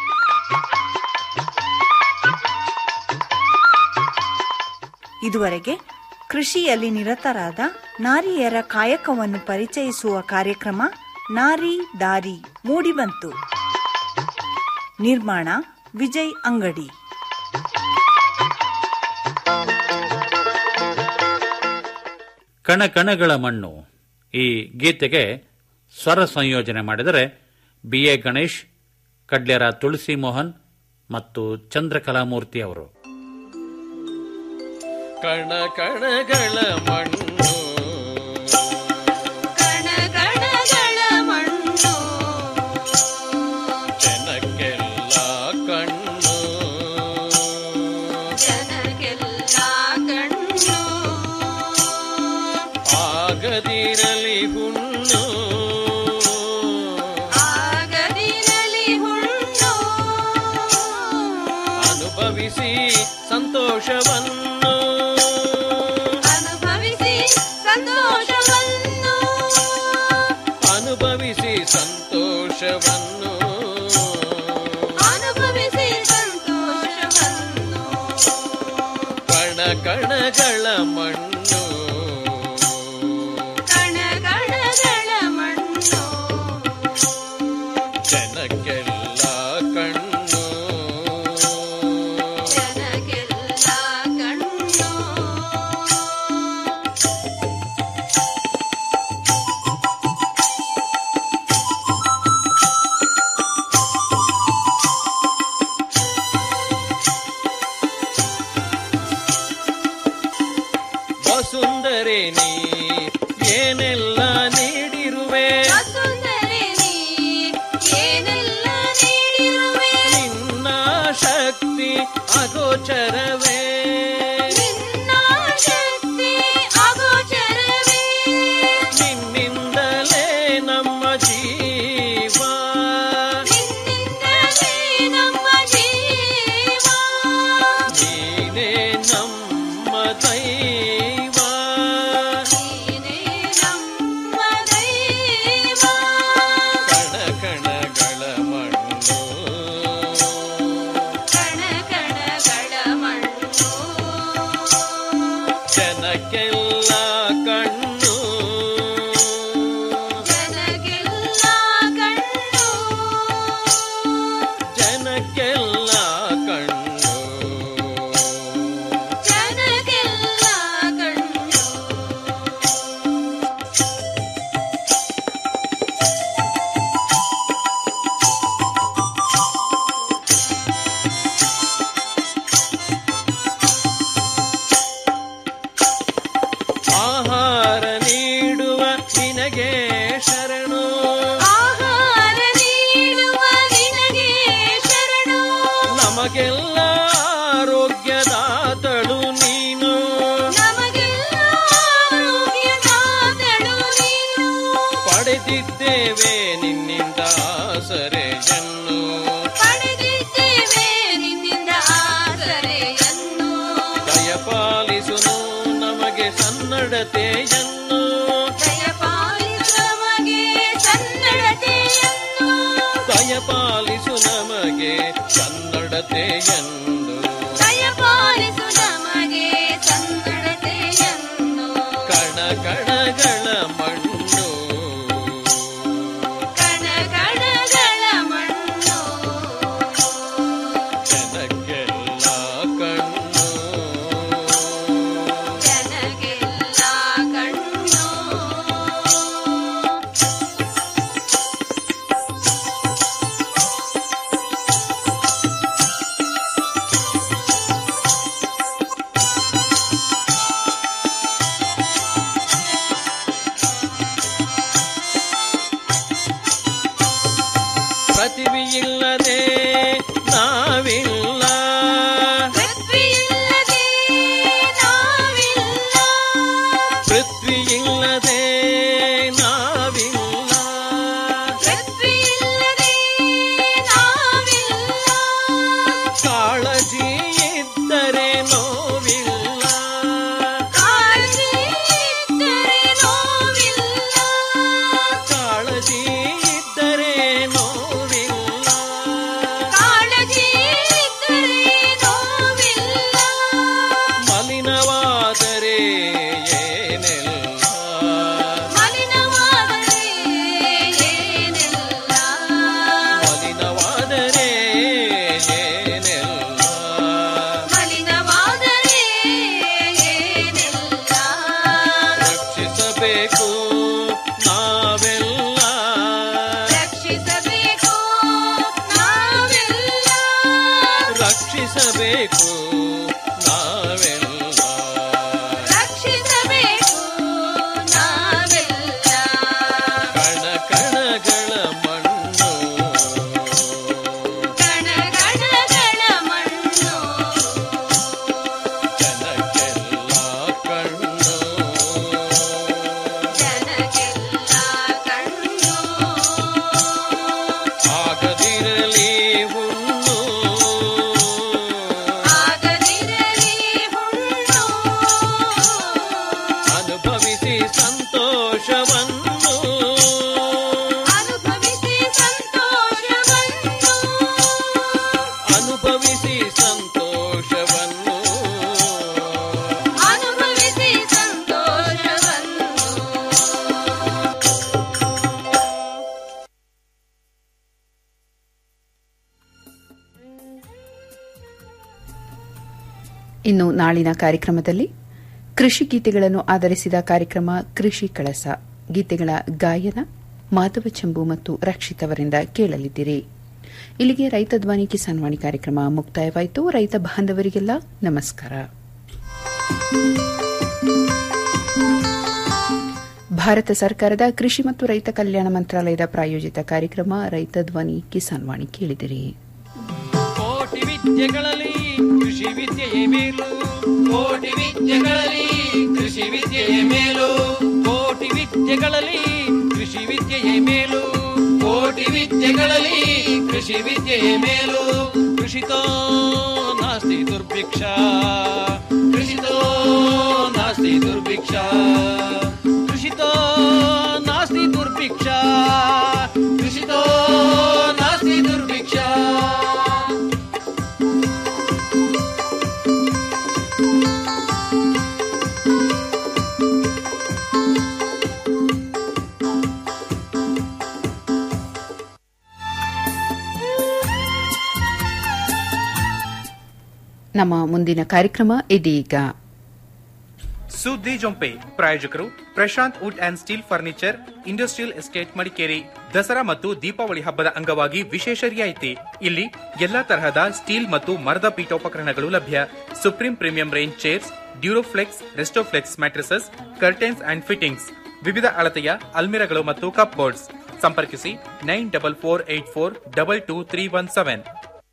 ಇದುವರೆಗೆ ಕೃಷಿಯಲ್ಲಿ ನಿರತರಾದ ನಾರಿಯರ ಕಾಯಕವನ್ನು ಪರಿಚಯಿಸುವ ಕಾರ್ಯಕ್ರಮ ನಾರಿ ದಾರಿ ಮೂಡಿಬಂತು ನಿರ್ಮಾಣ ವಿಜಯ್ ಅಂಗಡಿ ಕಣಕಣಗಳ ಮಣ್ಣು ಈ ಗೀತೆಗೆ ಸ್ವರ ಸಂಯೋಜನೆ ಮಾಡಿದರೆ ಬಿ ಎ ಗಣೇಶ್ ಕಡ್ಲೆರ ತುಳಸಿ ಮೋಹನ್ ಮತ್ತು ಚಂದ್ರಕಲಾಮೂರ್ತಿ ಅವರು ಕಣ ಕಣಗಳ ಮಣ್ಣು ಜನಕ್ಕೆಲ್ಲ ಕಣ್ಣು ಆಗದಿರಲಿ ಹುಣ್ಣು ಅನುಭವಿಸಿ ಸಂತೋಷವನ್ನು ಅನುಭವಿಸಿ ಸಂತೋಷವನ್ನು ಕಣ ಕಣಗಳ ಮಣ್ಣು ಜನಕ್ಕೆಲ್ಲ ಕಣ್ಣು ವಸುಂದರೆ ನೀ ಏನೆಲ್ಲ ನೀಡಿರುವೆ ನಿನ್ನ ಶಕ್ತಿ ಅಗೋಚರವೇ ನಿನ್ನಿಂದಲೇ ನಮ್ಮ ಜೀವ ನೀನೇ ನಮ್ಮ ದೈವ ಕಣ ಕಣಗಳ ಮಣ್ಣು ಜನಕ್ಕೆಲ್ಲ ಕಣ್ಣು ಜನಕ್ಕೆಲ್ಲ ಕಣ್ಣು ಆಹಾರ ನೀಡುವ ನಿನಗೆ ಶರಣು ನಮಗೆಲ್ಲ ಆರೋಗ್ಯದಾತಳು ನೀನು ಪಡೆದಿದ್ದೇವೆ ನಿನ್ನಿಂದ ಆಸರೆಯನ್ನು ದಯಪಾಲಿಸುನು ನಮಗೆ ಸನ್ನಡತೆಯನ್ನು ದಯಪಾಲಿಸು ನಮಗೆ ಕನ್ನಡತೆಯೆಂದು ಕಣ ಕಣಗಳ ಮಣ್ಣು ಜನಕ್ಕೆಲ್ಲ ಕಣ್ಣು ರಕ್ಷಿಸಬೇಕು ನಾವೆಲ್ಲ ರಕ್ಷಿಸಬೇಕು ನಾವೆಲ್ಲ ಕಣ ಕಣಗಳ ಮಣ್ಣು ಕಣ ಕಣಗಳ ಮಣ್ಣು ಜನಕ್ಕೆಲ್ಲ ಕಣ್ಣು ಜನಕ್ಕೆಲ್ಲ ಕಣ್ಣು ಆಗದಿರಲಿ ಹುಣ್ಣು ಆಗದಿರಲಿ ಹುಣ್ಣು ಅನುಭವಿಸಿ ಸಂತೋಷವನ್ನು ಅನುಭವಿಸಿ ಸಂತೋಷವನ್ನು ಅನುಭವಿಸಿ ಸಂತೋಷವನ್ನು ಅನುಭವಿಸಿ ಸಂತೋಷವನ್ನು ಇನ್ನು ನಾಳಿನ ಕಾರ್ಯಕ್ರಮದಲ್ಲಿ ಕೃಷಿ ಗೀತೆಗಳನ್ನು ಆಧರಿಸಿದ ಕಾರ್ಯಕ್ರಮ ಕೃಷಿ ಕಳಸ ಗೀತೆಗಳ ಗಾಯನ ಮಾಧವ ಚಂಬು ಮತ್ತು ರಕ್ಷಿತ್ ಅವರಿಂದ ಕೇಳಲಿದ್ದೀರಿ ಇಲ್ಲಿಗೆ ರೈತ ಧ್ವನಿ ಕಿಸಾನ್ ವಾಣಿ ಕಾರ್ಯಕ್ರಮ ಮುಕ್ತಾಯವಾಯಿತು ರೈತ ಬಾಂಧವರಿಗೆಲ್ಲ ನಮಸ್ಕಾರ ಭಾರತ ಸರ್ಕಾರದ ಕೃಷಿ ಮತ್ತು ರೈತ ಕಲ್ಯಾಣ ಮಂತ್ರಾಲಯದ ಪ್ರಾಯೋಜಿತ ಕಾರ್ಯಕ್ರಮ ರೈತ ಧ್ವನಿ ಕಿಸಾನ್ ವಾಣಿ ಕೇಳಿದಿರಿ ಕೋಟಿ ವಿದ್ಯೆಗಳಲ್ಲಿ ಕೃಷಿ ವಿದ್ಯೆಯೇ ಮೇಲು ಕೋಟಿ ವಿದ್ಯೆಗಳಲ್ಲಿ ಕೃಷಿ ವಿದ್ಯೆಯೇ ಮೇಲು ಕೋಟಿ ವಿದ್ಯೆಗಳಲ್ಲಿ ಕೃಷಿ ವಿದ್ಯೆಯೇ ಮೇಲು ಕೋಟಿ ವಿದ್ಯೆಗಳಲ್ಲಿ ಕೃಷಿ ವಿದ್ಯೆಯೇ ಮೇಲು ಕೃಷಿತೋ ನಾಸ್ತಿ ದುರ್ಭಿಕ್ಷ ಕೃಷಿತೋ ನಾಸ್ತಿ ದುರ್ಭಿಕ್ಷ ಕೃಷಿತೋ ನಾಸ್ತಿ ದುರ್ಭಿಕ್ಷ ಕೃಷಿತೋ ನಾಸ್ತಿ ದುರ್ಭಿಕ್ಷ ನಮ್ಮ ಮುಂದಿನ ಕಾರ್ಯಕ್ರಮ ಇದೀಗ ಸುದ್ದಿ ಜೊಂಪೆ ಪ್ರಾಯೋಜಕರು Prashanth wood and steel furniture industrial estate Madikeri Dasara ಮತ್ತು ದೀಪಾವಳಿ ಹಬ್ಬದ ಅಂಗವಾಗಿ ವಿಶೇಷ ರಿಯಾಯಿತಿ ಇಲ್ಲಿ ಎಲ್ಲಾ ತರಹದ ಸ್ಟೀಲ್ ಮತ್ತು ಮರದ ಪೀಠೋಪಕರಣಗಳು ಲಭ್ಯ supreme premium range chairs Duroflex Restoflex mattresses curtains and fittings ವಿವಿಧ ಅಳತೆಯ ಅಲ್ಮಿರಗಳು ಮತ್ತು ಕಪ್ ಬೋರ್ಡ್ಸ್ ಸಂಪರ್ಕಿಸಿ nine double four eight four double two three one seven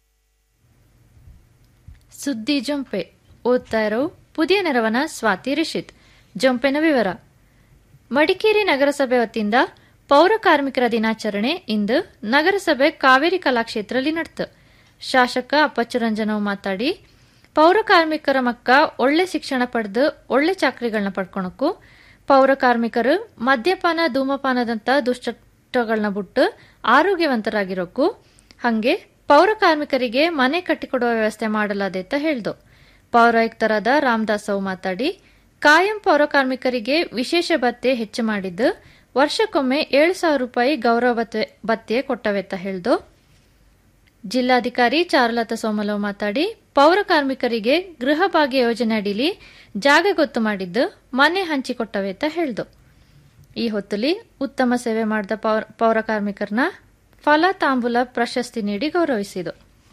ಸುದ್ದಿ ಜೊಂಪೆ ಓದ್ತಾ ಇರೋ ಪುದಿಯ ನೆರವನ ಸ್ವಾತಿ ರಿಷಿತ್ ಜೊಂಪೆನ ವಿವರ ಮಡಿಕೇರಿ ನಗರಸಭೆ ವತಿಯಿಂದ ಪೌರ ಕಾರ್ಮಿಕರ ದಿನಾಚರಣೆ ಇಂದು ನಗರಸಭೆ ಕಾವೇರಿ ಕಲಾಕ್ಷೇತ್ರದಲ್ಲಿ ನಡೆತು ಶಾಸಕ ಅಪ್ಪಚ್ಚುರಂಜನವ್ ಮಾತಾಡಿ ಪೌರ ಕಾರ್ಮಿಕರ ಮಕ್ಕ ಒಳ್ಳೆ ಶಿಕ್ಷಣ ಪಡೆದು ಒಳ್ಳೆ ಚಾಕರಿಗಳನ್ನ ಪಡ್ಕೊಳಕ್ಕೂ ಪೌರ ಕಾರ್ಮಿಕರು ಮದ್ಯಪಾನ ಧೂಮಪಾನದಂತ ದುಶ್ಚಟಗಳನ್ನ ಬಿಟ್ಟು ಆರೋಗ್ಯವಂತರಾಗಿರೋಕ್ಕೂ ಹಂಗೆ ಪೌರ ಕಾರ್ಮಿಕರಿಗೆ ಮನೆ ಕಟ್ಟಿಕೊಡುವ ವ್ಯವಸ್ಥೆ ಮಾಡಲಾದೆ ಅಂತ ಹೇಳ್ದು ಪೌರಾಯುಕ್ತರಾದ ರಾಮದಾಸ್ ಅವು ಮಾತಾಡಿ ಕಾಯಂ ಪೌರ ಕಾರ್ಮಿಕರಿಗೆ ವಿಶೇಷ ಭತ್ಯೆ ಹೆಚ್ಚು ಮಾಡಿದ್ದು ವರ್ಷಕ್ಕೊಮ್ಮೆ ಏಳು ಸಾವಿರ ರೂಪಾಯಿ ಗೌರವ ಭತ್ಯೆ ಭತ್ಯೆ ಕೊಟ್ಟವೆ ಅಂತ ಹೇಳ್ದು ಜಿಲ್ಲಾಧಿಕಾರಿ ಚಾರುಲತಾ ಸೋಮಲವ್ ಮಾತಾಡಿ ಪೌರ ಕಾರ್ಮಿಕರಿಗೆ ಗೃಹ ಭಾಗ್ಯ ಯೋಜನೆ ಅಡಿಲಿ ಜಾಗ ಗೊತ್ತು ಮಾಡಿದ್ದು ಮನೆ ಹಂಚಿಕೊಟ್ಟವೆ ಅಂತ ಹೇಳ್ದು ಈ ಹೊತ್ತಲ್ಲಿ ಉತ್ತಮ ಸೇವೆ ಮಾಡಿದ ಪೌರ ಪೌರ ಕಾರ್ಮಿಕರನ್ನ ಫಲ ತಾಂಬೂಲ ಪ್ರಶಸ್ತಿ ನೀಡಿ ಗೌರವಿಸಿತು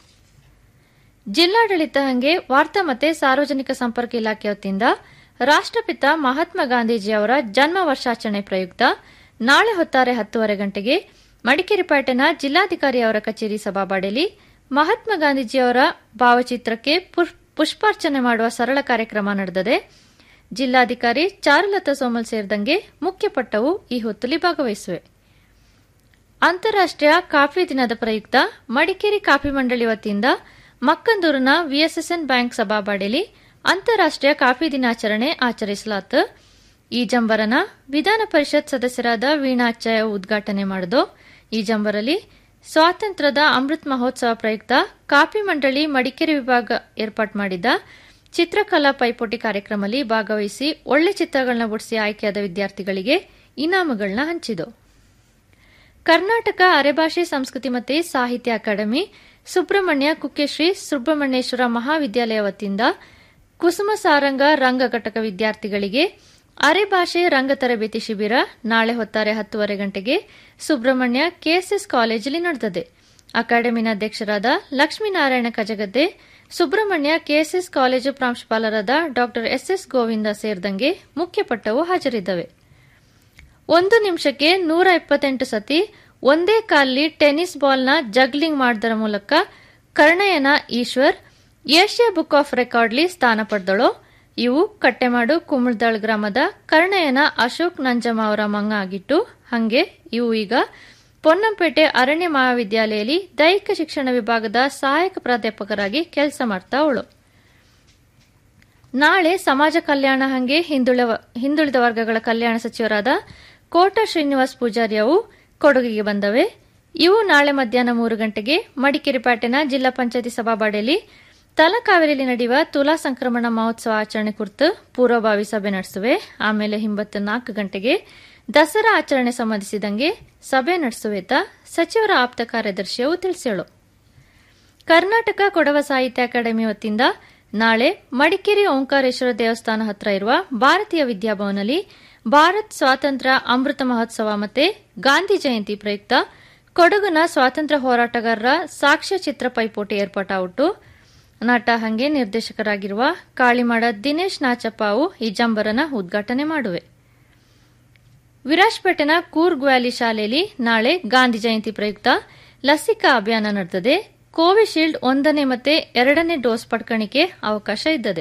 ಜಿಲ್ಲಾಡಳಿತ ಹಂಗೆ ವಾರ್ತಾ ಮತ್ತೆ ಸಾರ್ವಜನಿಕ ಸಂಪರ್ಕ ಇಲಾಖೆ ವತಿಯಿಂದ ರಾಷ್ಟ್ರಪಿತ ಮಹಾತ್ಮ ಗಾಂಧೀಜಿ ಅವರ ಜನ್ಮ ವರ್ಷಾಚರಣೆ ಪ್ರಯುಕ್ತ ನಾಳೆ ಹೊತ್ತಾರೆ ಹತ್ತುವರೆ ಗಂಟೆಗೆ ಮಡಿಕೇರಿ ಪೇಟೆನ ಜಿಲ್ಲಾಧಿಕಾರಿ ಅವರ ಕಚೇರಿ ಸಭಾಬಾಡೆಯಲ್ಲಿ ಮಹಾತ್ಮ ಗಾಂಧೀಜಿಯವರ ಭಾವಚಿತ್ರಕ್ಕೆ ಪುಷ್- ಪುಷ್ಪಾರ್ಚನೆ ಮಾಡುವ ಸರಳ ಕಾರ್ಯಕ್ರಮ ನಡೆದಿದೆ ಜಿಲ್ಲಾಧಿಕಾರಿ ಚಾರುಲತಾ ಸೋಮಲ್ ಸೇರಿದಂಗೆ ಮುಖ್ಯ ಪಟ್ಟವು ಈ ಹೊತ್ತಲ್ಲಿ ಭಾಗವಹಿಸುವೆ ಅಂತಾರಾಷ್ಟ್ರೀಯ ಕಾಫಿ ದಿನದ ಪ್ರಯುಕ್ತ ಮಡಿಕೇರಿ ಕಾಫಿ ಮಂಡಳಿ ವತಿಯಿಂದ ಮಕ್ಕಂದೂರಿನ ವಿಎಸ್ಎಸ್ಎನ್ ಬ್ಯಾಂಕ್ ಸಭಾಬಾಡೆಯಲ್ಲಿ ಅಂತಾರಾಷ್ಟ್ರೀಯ ಕಾಫಿ ದಿನಾಚರಣೆ ಆಚರಿಸಲಾತು ಈ ಜಂಬರನ ವಿಧಾನ ಪರಿಷತ್ ಸದಸ್ಯರಾದ ವೀಣಾಚಾರ್ಯ ಉದ್ಘಾಟನೆ ಮಾಡಿದು ಈ ಜಂಬರಲ್ಲಿ ಸ್ವಾತಂತ್ರ್ಯದ ಅಮೃತ್ ಮಹೋತ್ಸವ ಪ್ರಯುಕ್ತ ಕಾಫಿ ಮಂಡಳಿ ಮಡಿಕೇರಿ ವಿಭಾಗ ಏರ್ಪಾಡು ಮಾಡಿದ್ದ ಚಿತ್ರಕಲಾ ಪೈಪೋಟಿ ಕಾರ್ಯಕ್ರಮದಲ್ಲಿ ಭಾಗವಹಿಸಿ ಒಳ್ಳೆ ಚಿತ್ರಗಳನ್ನ ಬಿಡಿಸಿ ಆಯ್ಕೆಯಾದ ವಿದ್ಯಾರ್ಥಿಗಳಿಗೆ ಇನಾಮುಗಳನ್ನ ಹಂಚಿತು ಕರ್ನಾಟಕ ಅರೆಭಾಷೆ ಸಂಸ್ಕೃತಿ ಮತ್ತು ಸಾಹಿತ್ಯ ಅಕಾಡೆಮಿ ಸುಬ್ರಹ್ಮಣ್ಯ ಕುಕ್ಕೆಶ್ರೀ ಸುಬ್ರಹ್ಮಣ್ಯೇಶ್ವರ ಮಹಾವಿದ್ಯಾಲಯ ವತಿಯಿಂದ ಕುಸುಮ ಸಾರಂಗ ರಂಗ ಘಟಕ ವಿದ್ಯಾರ್ಥಿಗಳಿಗೆ ಅರೆಭಾಷೆ ರಂಗ ತರಬೇತಿ ಶಿಬಿರ ನಾಳೆ ಹೊತ್ತಾರೆ ಹತ್ತುವರೆ ಗಂಟೆಗೆ ಸುಬ್ರಹ್ಮಣ್ಯ ಕೆಎಸ್ಎಸ್ ಕಾಲೇಜಲ್ಲಿ ನಡೆದಿದೆ ಅಕಾಡೆಮಿನ ಅಧ್ಯಕ್ಷರಾದ ಲಕ್ಷ್ಮೀನಾರಾಯಣ ಕಜಗದ್ದೆ ಸುಬ್ರಹ್ಮಣ್ಯ ಕೆಎಸ್ಎಸ್ ಕಾಲೇಜು ಪ್ರಾಂಶುಪಾಲರಾದ ಡಾ ಎಸ್ಎಸ್ ಗೋವಿಂದ ಸೇರಿದಂಗೆ ಮುಖ್ಯ ಪಟ್ಟವು ಹಾಜರಿದ್ದವೆ ಒಂದು ನಿಮಿಷಕ್ಕೆ ನೂರ ಇಪ್ಪತ್ತೆಂಟು ಸತಿ ಒಂದೇ ಕಾಲಿ ಟೆನ್ನಿಸ್ ಬಾಲ್ನ ಜಗ್ಲಿಂಗ್ ಮಾಡುವುದರ ಮೂಲಕ ಕರ್ಣಯನ ಈಶ್ವರ್ ಏಷ್ಯಾ ಬುಕ್ ಆಫ್ ರೆಕಾರ್ಡ್ಲಿ ಸ್ಥಾನ ಪಡೆದಳು ಇವು ಕಟ್ಟೆಮಾಡು ಕುಮಳ್ದಾಳ್ ಗ್ರಾಮದ ಕರ್ಣಯನ ಅಶೋಕ್ ನಂಜಮ್ಮ ಅವರ ಮಂಗ ಆಗಿಟ್ಟು ಹಂಗೆ ಇವು ಈಗ ಪೊನ್ನಂಪೇಟೆ ಅರಣ್ಯ ಮಹಾವಿದ್ಯಾಲಯದಲ್ಲಿ ದೈಹಿಕ ಶಿಕ್ಷಣ ವಿಭಾಗದ ಸಹಾಯಕ ಪ್ರಾಧ್ಯಾಪಕರಾಗಿ ಕೆಲಸ ಮಾಡ್ತಾ ಅವಳು ನಾಳೆ ಸಮಾಜ ಕಲ್ಯಾಣ ಹಂಗೆ ಹಿಂದುಳಿದ ಹಿಂದುಳಿದ ವರ್ಗಗಳ ಕಲ್ಯಾಣ ಸಚಿವರಾದ ಕೋಟ ಶ್ರೀನಿವಾಸ್ ಪೂಜಾರಿ ಅವು ಕೊಡಗಿಗೆ ಬಂದವೆ ಇವು ನಾಳೆ ಮಧ್ಯಾಹ್ನ ಮೂರು ಗಂಟೆಗೆ ಮಡಿಕೇರಿ ಪೇಟೆನ ಜಿಲ್ಲಾ ಪಂಚಾಯತಿ ಸಭಾಬಾಡಿಯಲ್ಲಿ ತಲಕಾವೇರಿಯಲ್ಲಿ ನಡೆಯುವ ತುಲಾ ಸಂಕ್ರಮಣ ಮಹೋತ್ಸವ ಆಚರಣೆ ಕುರಿತು ಪೂರ್ವಭಾವಿ ಸಭೆ ನಡೆಸುವೆ ಆಮೇಲೆ ಹಿಂಬತ್ತು ನಾಲ್ಕು ಗಂಟೆಗೆ ದಸರಾ ಆಚರಣೆ ಸಂಬಂಧಿಸಿದಂಗೆ ಸಭೆ ನಡೆಸುವೇತ ಸಚಿವರ ಆಪ್ತ ಕಾರ್ಯದರ್ಶಿಯವು ತಿಳಿಸ್ಯಾಳು ಕರ್ನಾಟಕ ಕೊಡವ ಸಾಹಿತ್ಯ ಅಕಾಡೆಮಿ ವತಿಯಿಂದ ನಾಳೆ ಮಡಿಕೇರಿ ಓಂಕಾರೇಶ್ವರ ದೇವಸ್ಥಾನ ಹತ್ರ ಇರುವ ಭಾರತೀಯ ವಿದ್ಯಾಭವನಲ್ಲಿ ಭಾರತ್ ಸ್ವಾತಂತ್ರ್ಯ ಅಮೃತ ಮಹೋತ್ಸವ ಮತ್ತೆ ಗಾಂಧಿ ಜಯಂತಿ ಪ್ರಯುಕ್ತ ಕೊಡಗಿನ ಸ್ವಾತಂತ್ರ್ಯ ಹೋರಾಟಗಾರರ ಸಾಕ್ಷ್ಯ ಚಿತ್ರ ಪೈಪೋಟಿ ಏರ್ಪಾಟಾವುಟ್ಟು ನಟ ಹಂಗೆ ನಿರ್ದೇಶಕರಾಗಿರುವ ಕಾಳಿಮಾಡ ದಿನೇಶ್ ನಾಚಪ್ಪ ಈ ಜಂಬರನ ಉದ್ಘಾಟನೆ ಮಾಡುವೆ ವಿರಾಜ್ಪೇಟೆನ ಕೂರ್ಗ್ ವ್ಯಾಲಿ ಶಾಲೆಯಲ್ಲಿ ನಾಳೆ ಗಾಂಧಿ ಜಯಂತಿ ಪ್ರಯುಕ್ತ ಲಸಿಕಾ ಅಭಿಯಾನ ನಡೆದಿದೆ ಕೋವಿಶೀಲ್ಡ್ ಒಂದನೇ ಮತ್ತೆ ಎರಡನೇ ಡೋಸ್ ಪಡ್ಕಣಿಕೆ ಅವಕಾಶ ಇದ್ದದೆ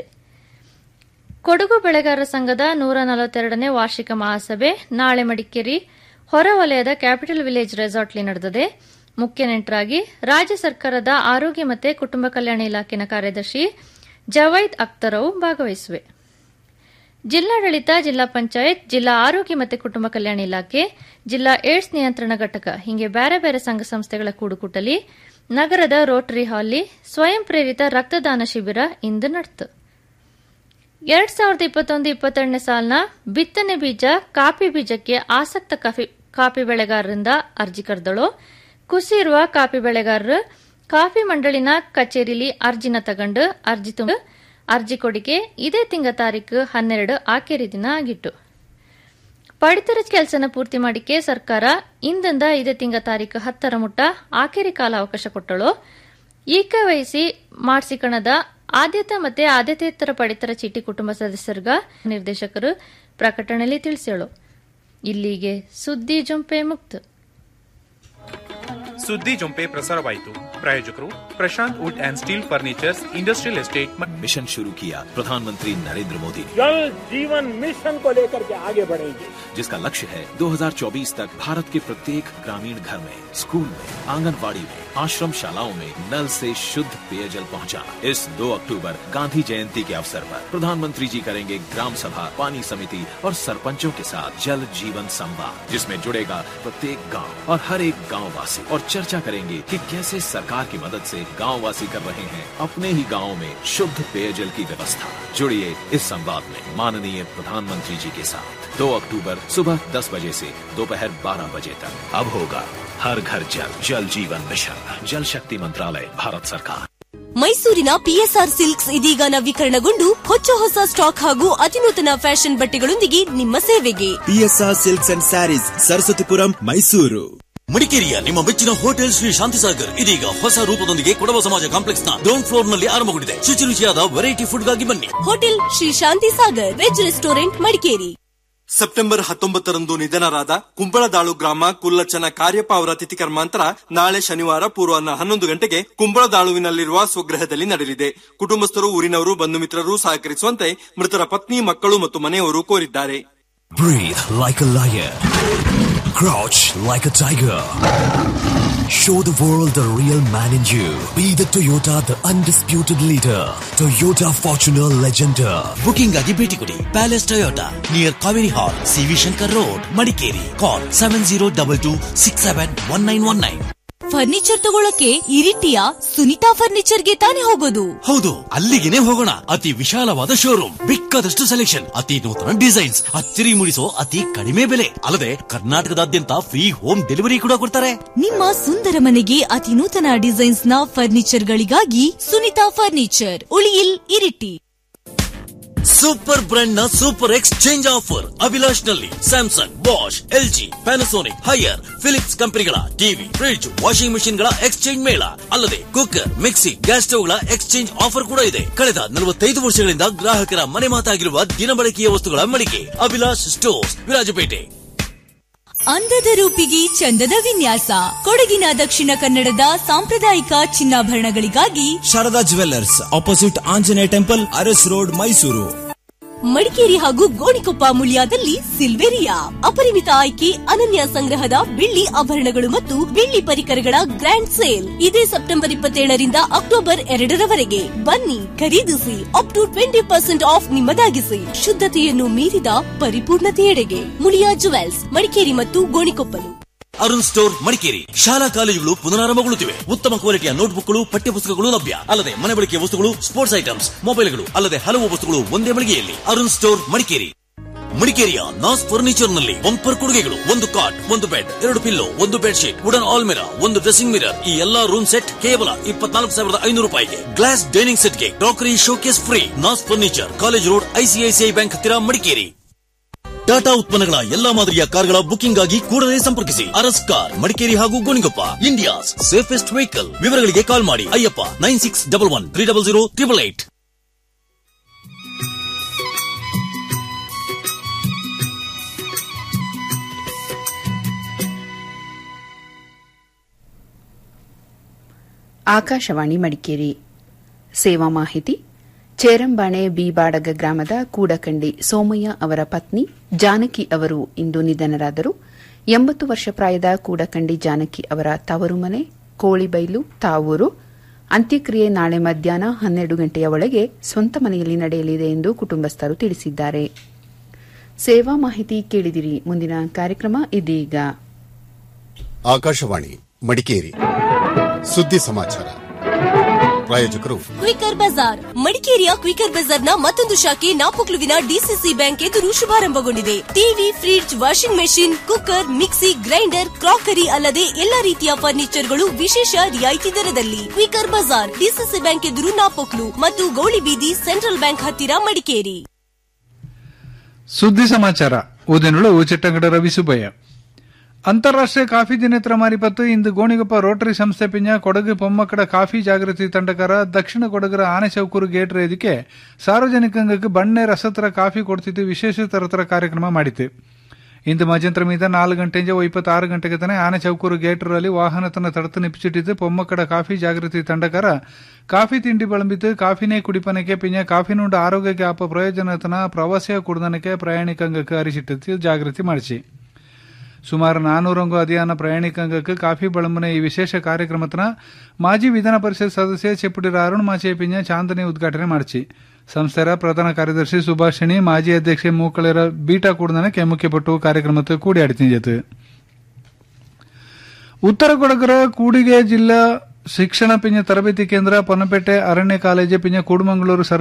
ಕೊಡಗು ಬೆಳೆಗಾರರ ಸಂಘದ ನೂರ ನಲವತ್ತೆರಡನೇ ವಾರ್ಷಿಕ ಮಹಾಸಭೆ ನಾಳೆ ಮಡಿಕೇರಿ ಹೊರವಲಯದ ಕ್ಯಾಪಿಟಲ್ ವಿಲೇಜ್ ರೆಸಾರ್ಟ್ಲಿ ನಡೆದಿದೆ ಮುಖ್ಯ ನೆಂಟರಾಗಿ ರಾಜ್ಯ ಸರ್ಕಾರದ ಆರೋಗ್ಯ ಮತ್ತು ಕುಟುಂಬ ಕಲ್ಯಾಣ ಇಲಾಖೆನ ಕಾರ್ಯದರ್ಶಿ ಜವೈದ್ ಅಖ್ತರ್ ಅವು ಭಾಗವಹಿಸುವೆ ಜಿಲ್ಲಾಡಳಿತ ಜಿಲ್ಲಾ ಪಂಚಾಯತ್ ಜಿಲ್ಲಾ ಆರೋಗ್ಯ ಮತ್ತು ಕುಟುಂಬ ಕಲ್ಯಾಣ ಇಲಾಖೆ ಜಿಲ್ಲಾ ಏಡ್ಸ್ ನಿಯಂತ್ರಣ ಘಟಕ ಹೀಗೆ ಬೇರೆ ಬೇರೆ ಸಂಘ ಸಂಸ್ಥೆಗಳ ಕೂಡುಕೂಟಲಿ ನಗರದ ರೋಟರಿ ಹಾಲ್ಲಿ ಸ್ವಯಂ ಪ್ರೇರಿತ ರಕ್ತದಾನ ಶಿಬಿರ ಇಂದು ನಡೆತು ಎರಡ್ ಸಾವಿರದ ಇಪ್ಪತ್ತೊಂದು ಇಪ್ಪತ್ತೆರಡನೇ ಸಾಲಿನ ಬಿತ್ತನೆ ಬೀಜ ಕಾಫಿ ಬೀಜಕ್ಕೆ ಆಸಕ್ತ ಕಾಫಿ ಕಾಫಿ ಬೆಳೆಗಾರರಿಂದ ಅರ್ಜಿ ಕರೆದಳು ಕುಸಿ ಇರುವ ಕಾಫಿ ಬೆಳೆಗಾರರು ಕಾಫಿ ಮಂಡಳಿನ ಕಚೇರಿಲಿ ಅರ್ಜಿನ ತಗೊಂಡು ಅರ್ಜಿ ತುಂಬ ಅರ್ಜಿ ಕೊಡಿಕೆ ಇದೇ ತಿಂಗ ತಾರೀಕು ಹನ್ನೆರಡು ಆಖೇರಿ ದಿನ ಆಗಿತ್ತು ಪಡಿತರ ಕೆಲಸನ ಪೂರ್ತಿ ಮಾಡಿಕೆ ಸರ್ಕಾರ ಇಂದಿಂದ ಇದೇ ತಿಂಗ ತಾರೀಕು ಹತ್ತರ ಮುಟ್ಟ ಆಖೇರಿ ಕಾಲಾವಕಾಶ ಕೊಟ್ಟಳು ಈಕ ವಹಿಸಿ ಮಾಡಿಸಿಕಣದ ಆದ್ಯತಾ ಮತ್ತೆ ಆದ್ಯತೇತರ ಪಡಿತರ ಚೀಟಿ ಕುಟುಂಬ ಸದಸ್ಯರ್ಗ ನಿರ್ದೇಶಕರು ಪ್ರಕಟಣೆಯಲ್ಲಿ ತಿಳಿಸ್ಯಾಳು ಇಲ್ಲಿಗೆ ಸುದ್ದಿ ಜೊಂಪೆ ಮುಕ್ತ ಸುದ್ದಿ ಜೊಂಪೆ ಪ್ರಸಾರವಾಯಿತು ಪ್ರಾಯೋಜಕರು Prashanth wood and steel furnitures industrial estate mission शुरू किया प्रधानमंत्री नरेंद्र मोदी ने जल जीवन मिशन को लेकर के आगे बढ़ेंगे जिसका लक्ष्य है 2024 तक भारत के प्रत्येक ग्रामीण घर में स्कूल में आंगनबाड़ी में आश्रम शालाओं में नल से शुद्ध पेयजल पहुंचाना। इस 2 अक्टूबर गांधी जयंती के अवसर पर प्रधानमंत्री जी करेंगे ग्राम सभा पानी समिति और सरपंचों के साथ जल जीवन संवाद जिसमें जुड़ेगा प्रत्येक गांव और हर एक गांव वासी और चर्चा करेंगे कि कैसे सरकार की मदद से गांव वासी कर रहे हैं अपने ही गांव में शुद्ध पेयजल की व्यवस्था जुड़िए इस संवाद में माननीय प्रधानमंत्री जी के साथ 2 अक्टूबर सुबह 10 बजे से दोपहर 12 बजे तक अब होगा हर घर जल जल जीवन मिशन जल शक्ति मंत्रालय भारत सरकार ಮೈಸೂರಿನ ಪಿಎಸ್ಆರ್ ಸಿಲ್ಕ್ಸ್ ಇದೀಗ ನವೀಕರಣಗೊಂಡು ಹೊಚ್ಚ ಹೊಸ ಸ್ಟಾಕ್ ಹಾಗೂ ಅತಿನೂತನ ಫ್ಯಾಷನ್ ಬಟ್ಟೆಗಳೊಂದಿಗೆ ನಿಮ್ಮ ಸೇವೆಗೆ P S R silks and sarees Saraswathipuram Mysuru ಮಡಿಕೇರಿಯ ನಿಮ್ಮ ಮೆಚ್ಚಿನ ಹೋಟೆಲ್ ಶ್ರೀ ಶಾಂತಿಸಾಗರ್ ಇದೀಗ ಹೊಸ ರೂಪದೊಂದಿಗೆ ಕೊಡವ ಸಮಾಜ ಕಾಂಪ್ಲೆಕ್ಸ್ ನ ಗ್ರೌಂಡ್ ಫ್ಲೋರ್ ನಲ್ಲಿ ಆರಂಭಗೊಂಡಿದೆ ಶುಚಿ ರುಚಿಯಾದ ವೆರೈಟಿ ಫುಡ್ ಗಾಗಿ ಬನ್ನಿ hotel Shri Shanti Sagar veg restaurant Madikeri September ಹತ್ತೊಂಬತ್ತರಂದು ನಿಧನರಾದ ಕುಂಬಳದಾಳು ಗ್ರಾಮ ಕುಲ್ಲಚ್ಚನ ಕಾರ್ಯಪ್ಪ ಅವರ ತಿಥಿ ಕರ್ಮಾಂತರ ನಾಳೆ ಶನಿವಾರ ಪೂರ್ವಾಹ್ನ ಹನ್ನೊಂದು ಗಂಟೆಗೆ ಕುಂಬಳದಾಳುವಿನಲ್ಲಿರುವ ಸ್ವಗೃಹದಲ್ಲಿ ನಡೆಯಲಿದೆ ಕುಟುಂಬಸ್ಥರು ಊರಿನವರು ಬಂಧು ಮಿತ್ರರು ಸಹಕರಿಸುವಂತೆ ಮೃತರ ಪತ್ನಿ ಮಕ್ಕಳು ಮತ್ತು ಮನೆಯವರು ಕೋರಿದ್ದಾರೆ Breathe like a lion. Crouch like a tiger. Show the world the real man in you. Be the Toyota, the undisputed leader. Toyota Fortuner Legender. Booking ಆಗಿ ಭೇಟಿ ಕೊಡಿ palace Toyota near Kaveri hall C V Shankar road Madikeri call seven zero double two six seven one nine one nine furniture ತಗೊಳಕ್ಕೆ ಇರಿಟಿಯ ಸುನಿತಾ ಫರ್ನಿಚರ್ಗೆ ತಾನೇ ಹೋಗೋದು ಹೌದು ಅಲ್ಲಿಗೆನೆ ಹೋಗೋಣ ಅತಿ ವಿಶಾಲವಾದ ಶೋರೂಮ್ ಬೇಕಾದಷ್ಟು ಸೆಲೆಕ್ಷನ್ ಅತಿ ನೂತನ ಡಿಸೈನ್ಸ್ ಅಚ್ಚರಿ ಮೂಡಿಸೋ ಅತಿ ಕಡಿಮೆ ಬೆಲೆ ಅಲ್ಲದೆ ಕರ್ನಾಟಕದಾದ್ಯಂತ ಫ್ರೀ ಹೋಮ್ ಡೆಲಿವರಿ ಕೂಡ ಕೊಡ್ತಾರೆ ನಿಮ್ಮ ಸುಂದರ ಮನೆಗೆ ಅತಿ ನೂತನ ಡಿಸೈನ್ಸ್ ನ ಫರ್ನಿಚರ್ ಗಳಿಗಾಗಿ Sunitha furniture Uliyil Iritty super brand ನ ಸೂಪರ್ ಎಕ್ಸ್ಚೇಂಜ್ ಆಫರ್ ಅಭಿಲಾಷ್ ನಲ್ಲಿ Samsung Bosch LG Panasonic Haier Philips ಕಂಪನಿಗಳ ಟಿವಿ ಫ್ರಿಡ್ಜ್ ವಾಷಿಂಗ್ ಮೆಷಿನ್ ಗಳ ಎಕ್ಸ್ಚೇಂಜ್ ಮೇಳ ಅಲ್ಲದೆ ಕುಕ್ಕರ್ ಮಿಕ್ಸಿ ಗ್ಯಾಸ್ ಸ್ಟವ್ ಗಳ ಎಕ್ಸ್ಚೇಂಜ್ ಆಫರ್ ಕೂಡ ಇದೆ ಕಳೆದ ನಲವತ್ತೈದು ವರ್ಷಗಳಿಂದ ಗ್ರಾಹಕರ ಮನೆ ಮಾತಾಗಿರುವ ದಿನಬಳಕೆಯ ವಸ್ತುಗಳ ಮಳಿಗೆ ಅಭಿಲಾಷ್ ಸ್ಟೋರ್ಸ್ ವಿರಾಜಪೇಟೆ ಅಂದದ ರೂಪಿಗೆ ಚಂದದ ವಿನ್ಯಾಸ ಕೊಡಗಿನ ದಕ್ಷಿಣ ಕನ್ನಡದ ಸಾಂಪ್ರದಾಯಿಕ ಚಿನ್ನಾಭರಣಗಳಿಗಾಗಿ Sharada jewellers opposite Anjaneya temple Aras road Mysuru Madikeri ಹಾಗೂ ಗೋಣಿಕೊಪ್ಪ ಮುಳಿಯಾದಲ್ಲಿ ಸಿಲ್ವೇರಿಯಾ ಅಪರಿಮಿತ ಆಯ್ಕೆ ಅನನ್ಯ ಸಂಗ್ರಹದ ಬೆಳ್ಳಿ ಆಭರಣಗಳು ಮತ್ತು ಬೆಳ್ಳಿ ಪರಿಕರಗಳ ಗ್ರ್ಯಾಂಡ್ ಸೇಲ್ ಇದೇ ಸೆಪ್ಟೆಂಬರ್ ಇಪ್ಪತ್ತೇಳರಿಂದ ಅಕ್ಟೋಬರ್ ಎರಡರವರೆಗೆ ಬನ್ನಿ ಖರೀದಿಸಿ up to twenty percent off ನಿಮ್ಮದಾಗಿಸಿ ಶುದ್ಧತೆಯನ್ನು ಮೀರಿದ ಪರಿಪೂರ್ಣತೆಯೆಡೆಗೆ ಮುಳಿಯಾ ಜುವೆಲ್ಸ್ ಮಡಿಕೇರಿ ಮತ್ತು ಗೋಣಿಕೊಪ್ಪಲು ಅರುಣ್ ಸ್ಟೋರ್ ಮಡಿಕೇರಿ ಶಾಲಾ ಕಾಲೇಜುಗಳು ಪುನರಾರಂಭಗೊಳ್ಳುತ್ತಿವೆ ಉತ್ತಮ ಕ್ವಾಲಿಟಿಯ ನೋಟ್ಬುಕ್ಗಳು ಪಠ್ಯಪುಸ್ತಕಗಳು ಲಭ್ಯ ಅಲ್ಲದೆ ಮನೆ ಬಳಕೆಯ ವಸ್ತುಗಳು ಸ್ಪೋರ್ಟ್ಸ್ ಐಟಮ್ಸ್ ಮೊಬೈಲ್ಗಳು ಅಲ್ಲದೆ ಹಲವು ವಸ್ತುಗಳು ಒಂದೇ ಮಳಿಗೆಯಲ್ಲಿ ಅರುಣ್ ಸ್ಟೋರ್ ಮಡಿಕೇರಿ ಮಡಿಕೇರಿಯ ನಾಸ್ ಫರ್ನಿಚರ್ ನಲ್ಲಿ ಬಂಪರ್ ಕೊಡುಗೆಗಳು ಒಂದು ಕಾಟ್ ಒಂದು ಬೆಡ್ ಎರಡು ಪಿಲ್ಲೋ ಒಂದು bed sheet wooden almirah ಒಂದು ಡ್ರೆಸ್ಸಿಂಗ್ ಮಿರರ್ ಈ ಎಲ್ಲಾ ರೂಮ್ ಸೆಟ್ ಕೇವಲ ಇಪ್ಪತ್ನಾಲ್ಕು ಸಾವಿರದ ಐನೂರು ರೂಪಾಯಿಗೆ ಗ್ಲಾಸ್ ಡೈನಿಂಗ್ ಸೆಟ್ಗೆ crockery showcase free Naz furniture college road ICICI bank ಹತ್ತಿರ ಮಡಿಕೇರಿ ಟಾಟಾ ಉತ್ಪನ್ನಗಳ ಎಲ್ಲಾ ಮಾದರಿಯ ಕಾರ್ಗಳ ಬುಕಿಂಗ್ ಆಗಿ ಕೂಡಲೇ ಸಂಪರ್ಕಿಸಿ ಅರಸ್ ಕಾರ್ ಮಡಿಕೇರಿ ಹಾಗೂ ಗೋಣಿಗೊಪ್ಪ ಇಂಡಿಯಾಸ್ ಸೇಫೆಸ್ಟ್ ವೆಹಿಕಲ್ ವಿವರಗಳಿಗೆ ಕಾಲ್ ಮಾಡಿ Ayyappa nine six double one three double zero triple eight Akashvani Madikeri ಸೇವಾ ಮಾಹಿತಿ ಚೇರಂಬಾಣೆ ಬಿ ಬಾಡಗ ಗ್ರಾಮದ ಕೂಡಕಂಡಿ ಸೋಮಯ್ಯ ಅವರ ಪತ್ನಿ ಜಾನಕಿ ಅವರು ಇಂದು ನಿಧನರಾದರು ಎಂಬತ್ತು ವರ್ಷ ಪ್ರಾಯದ ಕೂಡಕಂಡಿ ಜಾನಕಿ ಅವರ ತವರು ಮನೆ ಕೋಳಿಬೈಲು ತಾವೂರು ಅಂತ್ಯಕ್ರಿಯೆ ನಾಳೆ ಮಧ್ಯಾಹ್ನ ಹನ್ನೆರಡು ಗಂಟೆಯ ಒಳಗೆ ಸ್ವಂತ ಮನೆಯಲ್ಲಿ ನಡೆಯಲಿದೆ ಎಂದು ಕುಟುಂಬಸ್ಥರು ತಿಳಿಸಿದ್ದಾರೆ ಸೇವಾ ಮಾಹಿತಿ ಕೇಳಿದಿರಿ ಮುಂದಿನ ಕಾರ್ಯಕ್ರಮ ಇದೀಗ ಆಕಾಶವಾಣಿ ಮಡಿಕೇರಿ ಸುದ್ದಿ ಸಮಾಚಾರ ಪ್ರಾಯೋಜಕರು ಕ್ವಿಕರ್ ಬಜಾರ್ ಮಡಿಕೇರಿಯ ಕ್ವಿಕರ್ ಬಜಾರ್ನ ಮತ್ತೊಂದು ಶಾಖೆ ನಾಪೊಕ್ಲುವಿನ ಡಿಸಿಸಿ ಬ್ಯಾಂಕ್ ಎದುರು ಶುಭಾರಂಭಗೊಂಡಿದೆ TV fridge washing machine cooker mixie grinder crockery ಅಲ್ಲದೆ ಎಲ್ಲಾ ರೀತಿಯ ಫರ್ನಿಚರ್ಗಳು ವಿಶೇಷ ರಿಯಾಯಿತಿ ದರದಲ್ಲಿ ಕ್ವಿಕರ್ ಬಜಾರ್ ಡಿಸಿಸಿ ಬ್ಯಾಂಕ್ ಎದುರು ನಾಪೊಕ್ಲು ಮತ್ತು ಗೌಳಿಬೀದಿ ಸೆಂಟ್ರಲ್ ಬ್ಯಾಂಕ್ ಹತ್ತಿರ ಮಡಿಕೇರಿ ಸುದ್ದಿ ಸಮಾಚಾರ ಓದಿನುಳು ಚಿಟ್ಟಂಗಡ ರವಿ ಸುಬ್ಬಯ್ಯ ಅಂತಾರಾಷ್ಟ್ರೀಯ ಕಾಫಿ ದಿನತ್ರ ಮಾರಿಪತ್ತು ಇಂದು ಗೋಣಿಗೊಪ್ಪ ರೋಟರಿ ಸಂಸ್ಥೆ ಪಿಂಜ ಕೊಡಗು ಪೊಮ್ಮಕ್ಕಡ ಕಾಫಿ ಜಾಗೃತಿ ತಂಡಕರ ದಕ್ಷಿಣ ಕೊಡಗರ ಆನೆ ಚೌಕೂರು ಗೇಟ್ ರೇದಿಕೆ ಸಾರ್ವಜನಿಕಂಗಕ್ಕೆ ಬಣ್ಣೆ ರಸತ್ರ ಕಾಫಿ ಕೊಡ್ತಿದ್ದು ವಿಶೇಷ ತರತರ ಕಾರ್ಯಕ್ರಮ ಮಾಡಿತು ಇಂದು ಮಧ್ಯಂತರ ಮೀದ ನಾಲ್ಕು ಗಂಟೆಂಜ ಇಪ್ಪತ್ತಾರು ಗಂಟೆಗೆ ತನೆ ಆನೆ ಚೌಕೂರು ಗೇಟರಲ್ಲಿ ವಾಹನ ತನ್ನ ತಡತು ನಿಪ್ಪಿಸಿಟ್ಟಿದ್ದು ಪೊಮ್ಮಕ್ಕಡ ಕಾಫಿ ಜಾಗೃತಿ ತಂಡಕರ ಕಾಫಿ ತಿಂಡಿ ಬಳಂಬಿದ್ದು ಕಾಫಿನೇ ಕುಡಿಪನಕ್ಕೆ ಪಿಂಜ ಕಾಫಿನುಂಡ ಆರೋಗ್ಯಕ್ಕೆ ಆಪ ಪ್ರಯೋಜನತನ ಪ್ರವಾಸಿಯ ಕುಡ್ದನಕ್ಕೆ ಪ್ರಯಾಣಿಕಂಗಕ್ಕೆ ಅರಿಸಿಟ್ಟು ಜಾಗೃತಿ ಮಾಡಿಸಿ ಸುಮಾರು ನಾನೂರಂಗು ಅಧಿಯಾನ ಪ್ರಯಾಣಿಕಂಗಕ್ಕೆ ಕಾಫಿ ಬಳಂಬನೆ ಈ ವಿಶೇಷ ಕಾರ್ಯಕ್ರಮತನ ಮಾಜಿ ವಿಧಾನ ಪರಿಷತ್ ಸದಸ್ಯ ಚೆಪ್ಪುಡಿರ ಅರುಣ್ ಮಾಚೆ ಪಿಂಜ ಚಾಂದನಿ ಉದ್ಘಾಟನೆ ಮಾಡಿಸಿ ಸಂಸ್ಥೆರ ಪ್ರಧಾನ ಕಾರ್ಯದರ್ಶಿ ಸುಭಾಷಿಣಿ ಮಾಜಿ ಅಧ್ಯಕ್ಷೆ ಮೂಕಳೆರ ಬೀಟಾ ಕೂಡದನಕ್ಕೆ ಮುಖ್ಯಪಟ್ಟು ಕಾರ್ಯಕ್ರಮಕ್ಕೆ ಕೂಡಿಯಾಡ್ತಿಂಜತು ಉತ್ತರ ಕೊಡಗರ ಕೂಡಿಗೆ ಜಿಲ್ಲಾ ಶಿಕ್ಷಣ ಪಿಂಜ ತರಬೇತಿ ಕೇಂದ್ರ ಪೊನ್ನಪೇಟೆ ಅರಣ್ಯ ಕಾಲೇಜು ಪಿಂಜ ಕೂಡುಮಂಗಳೂರು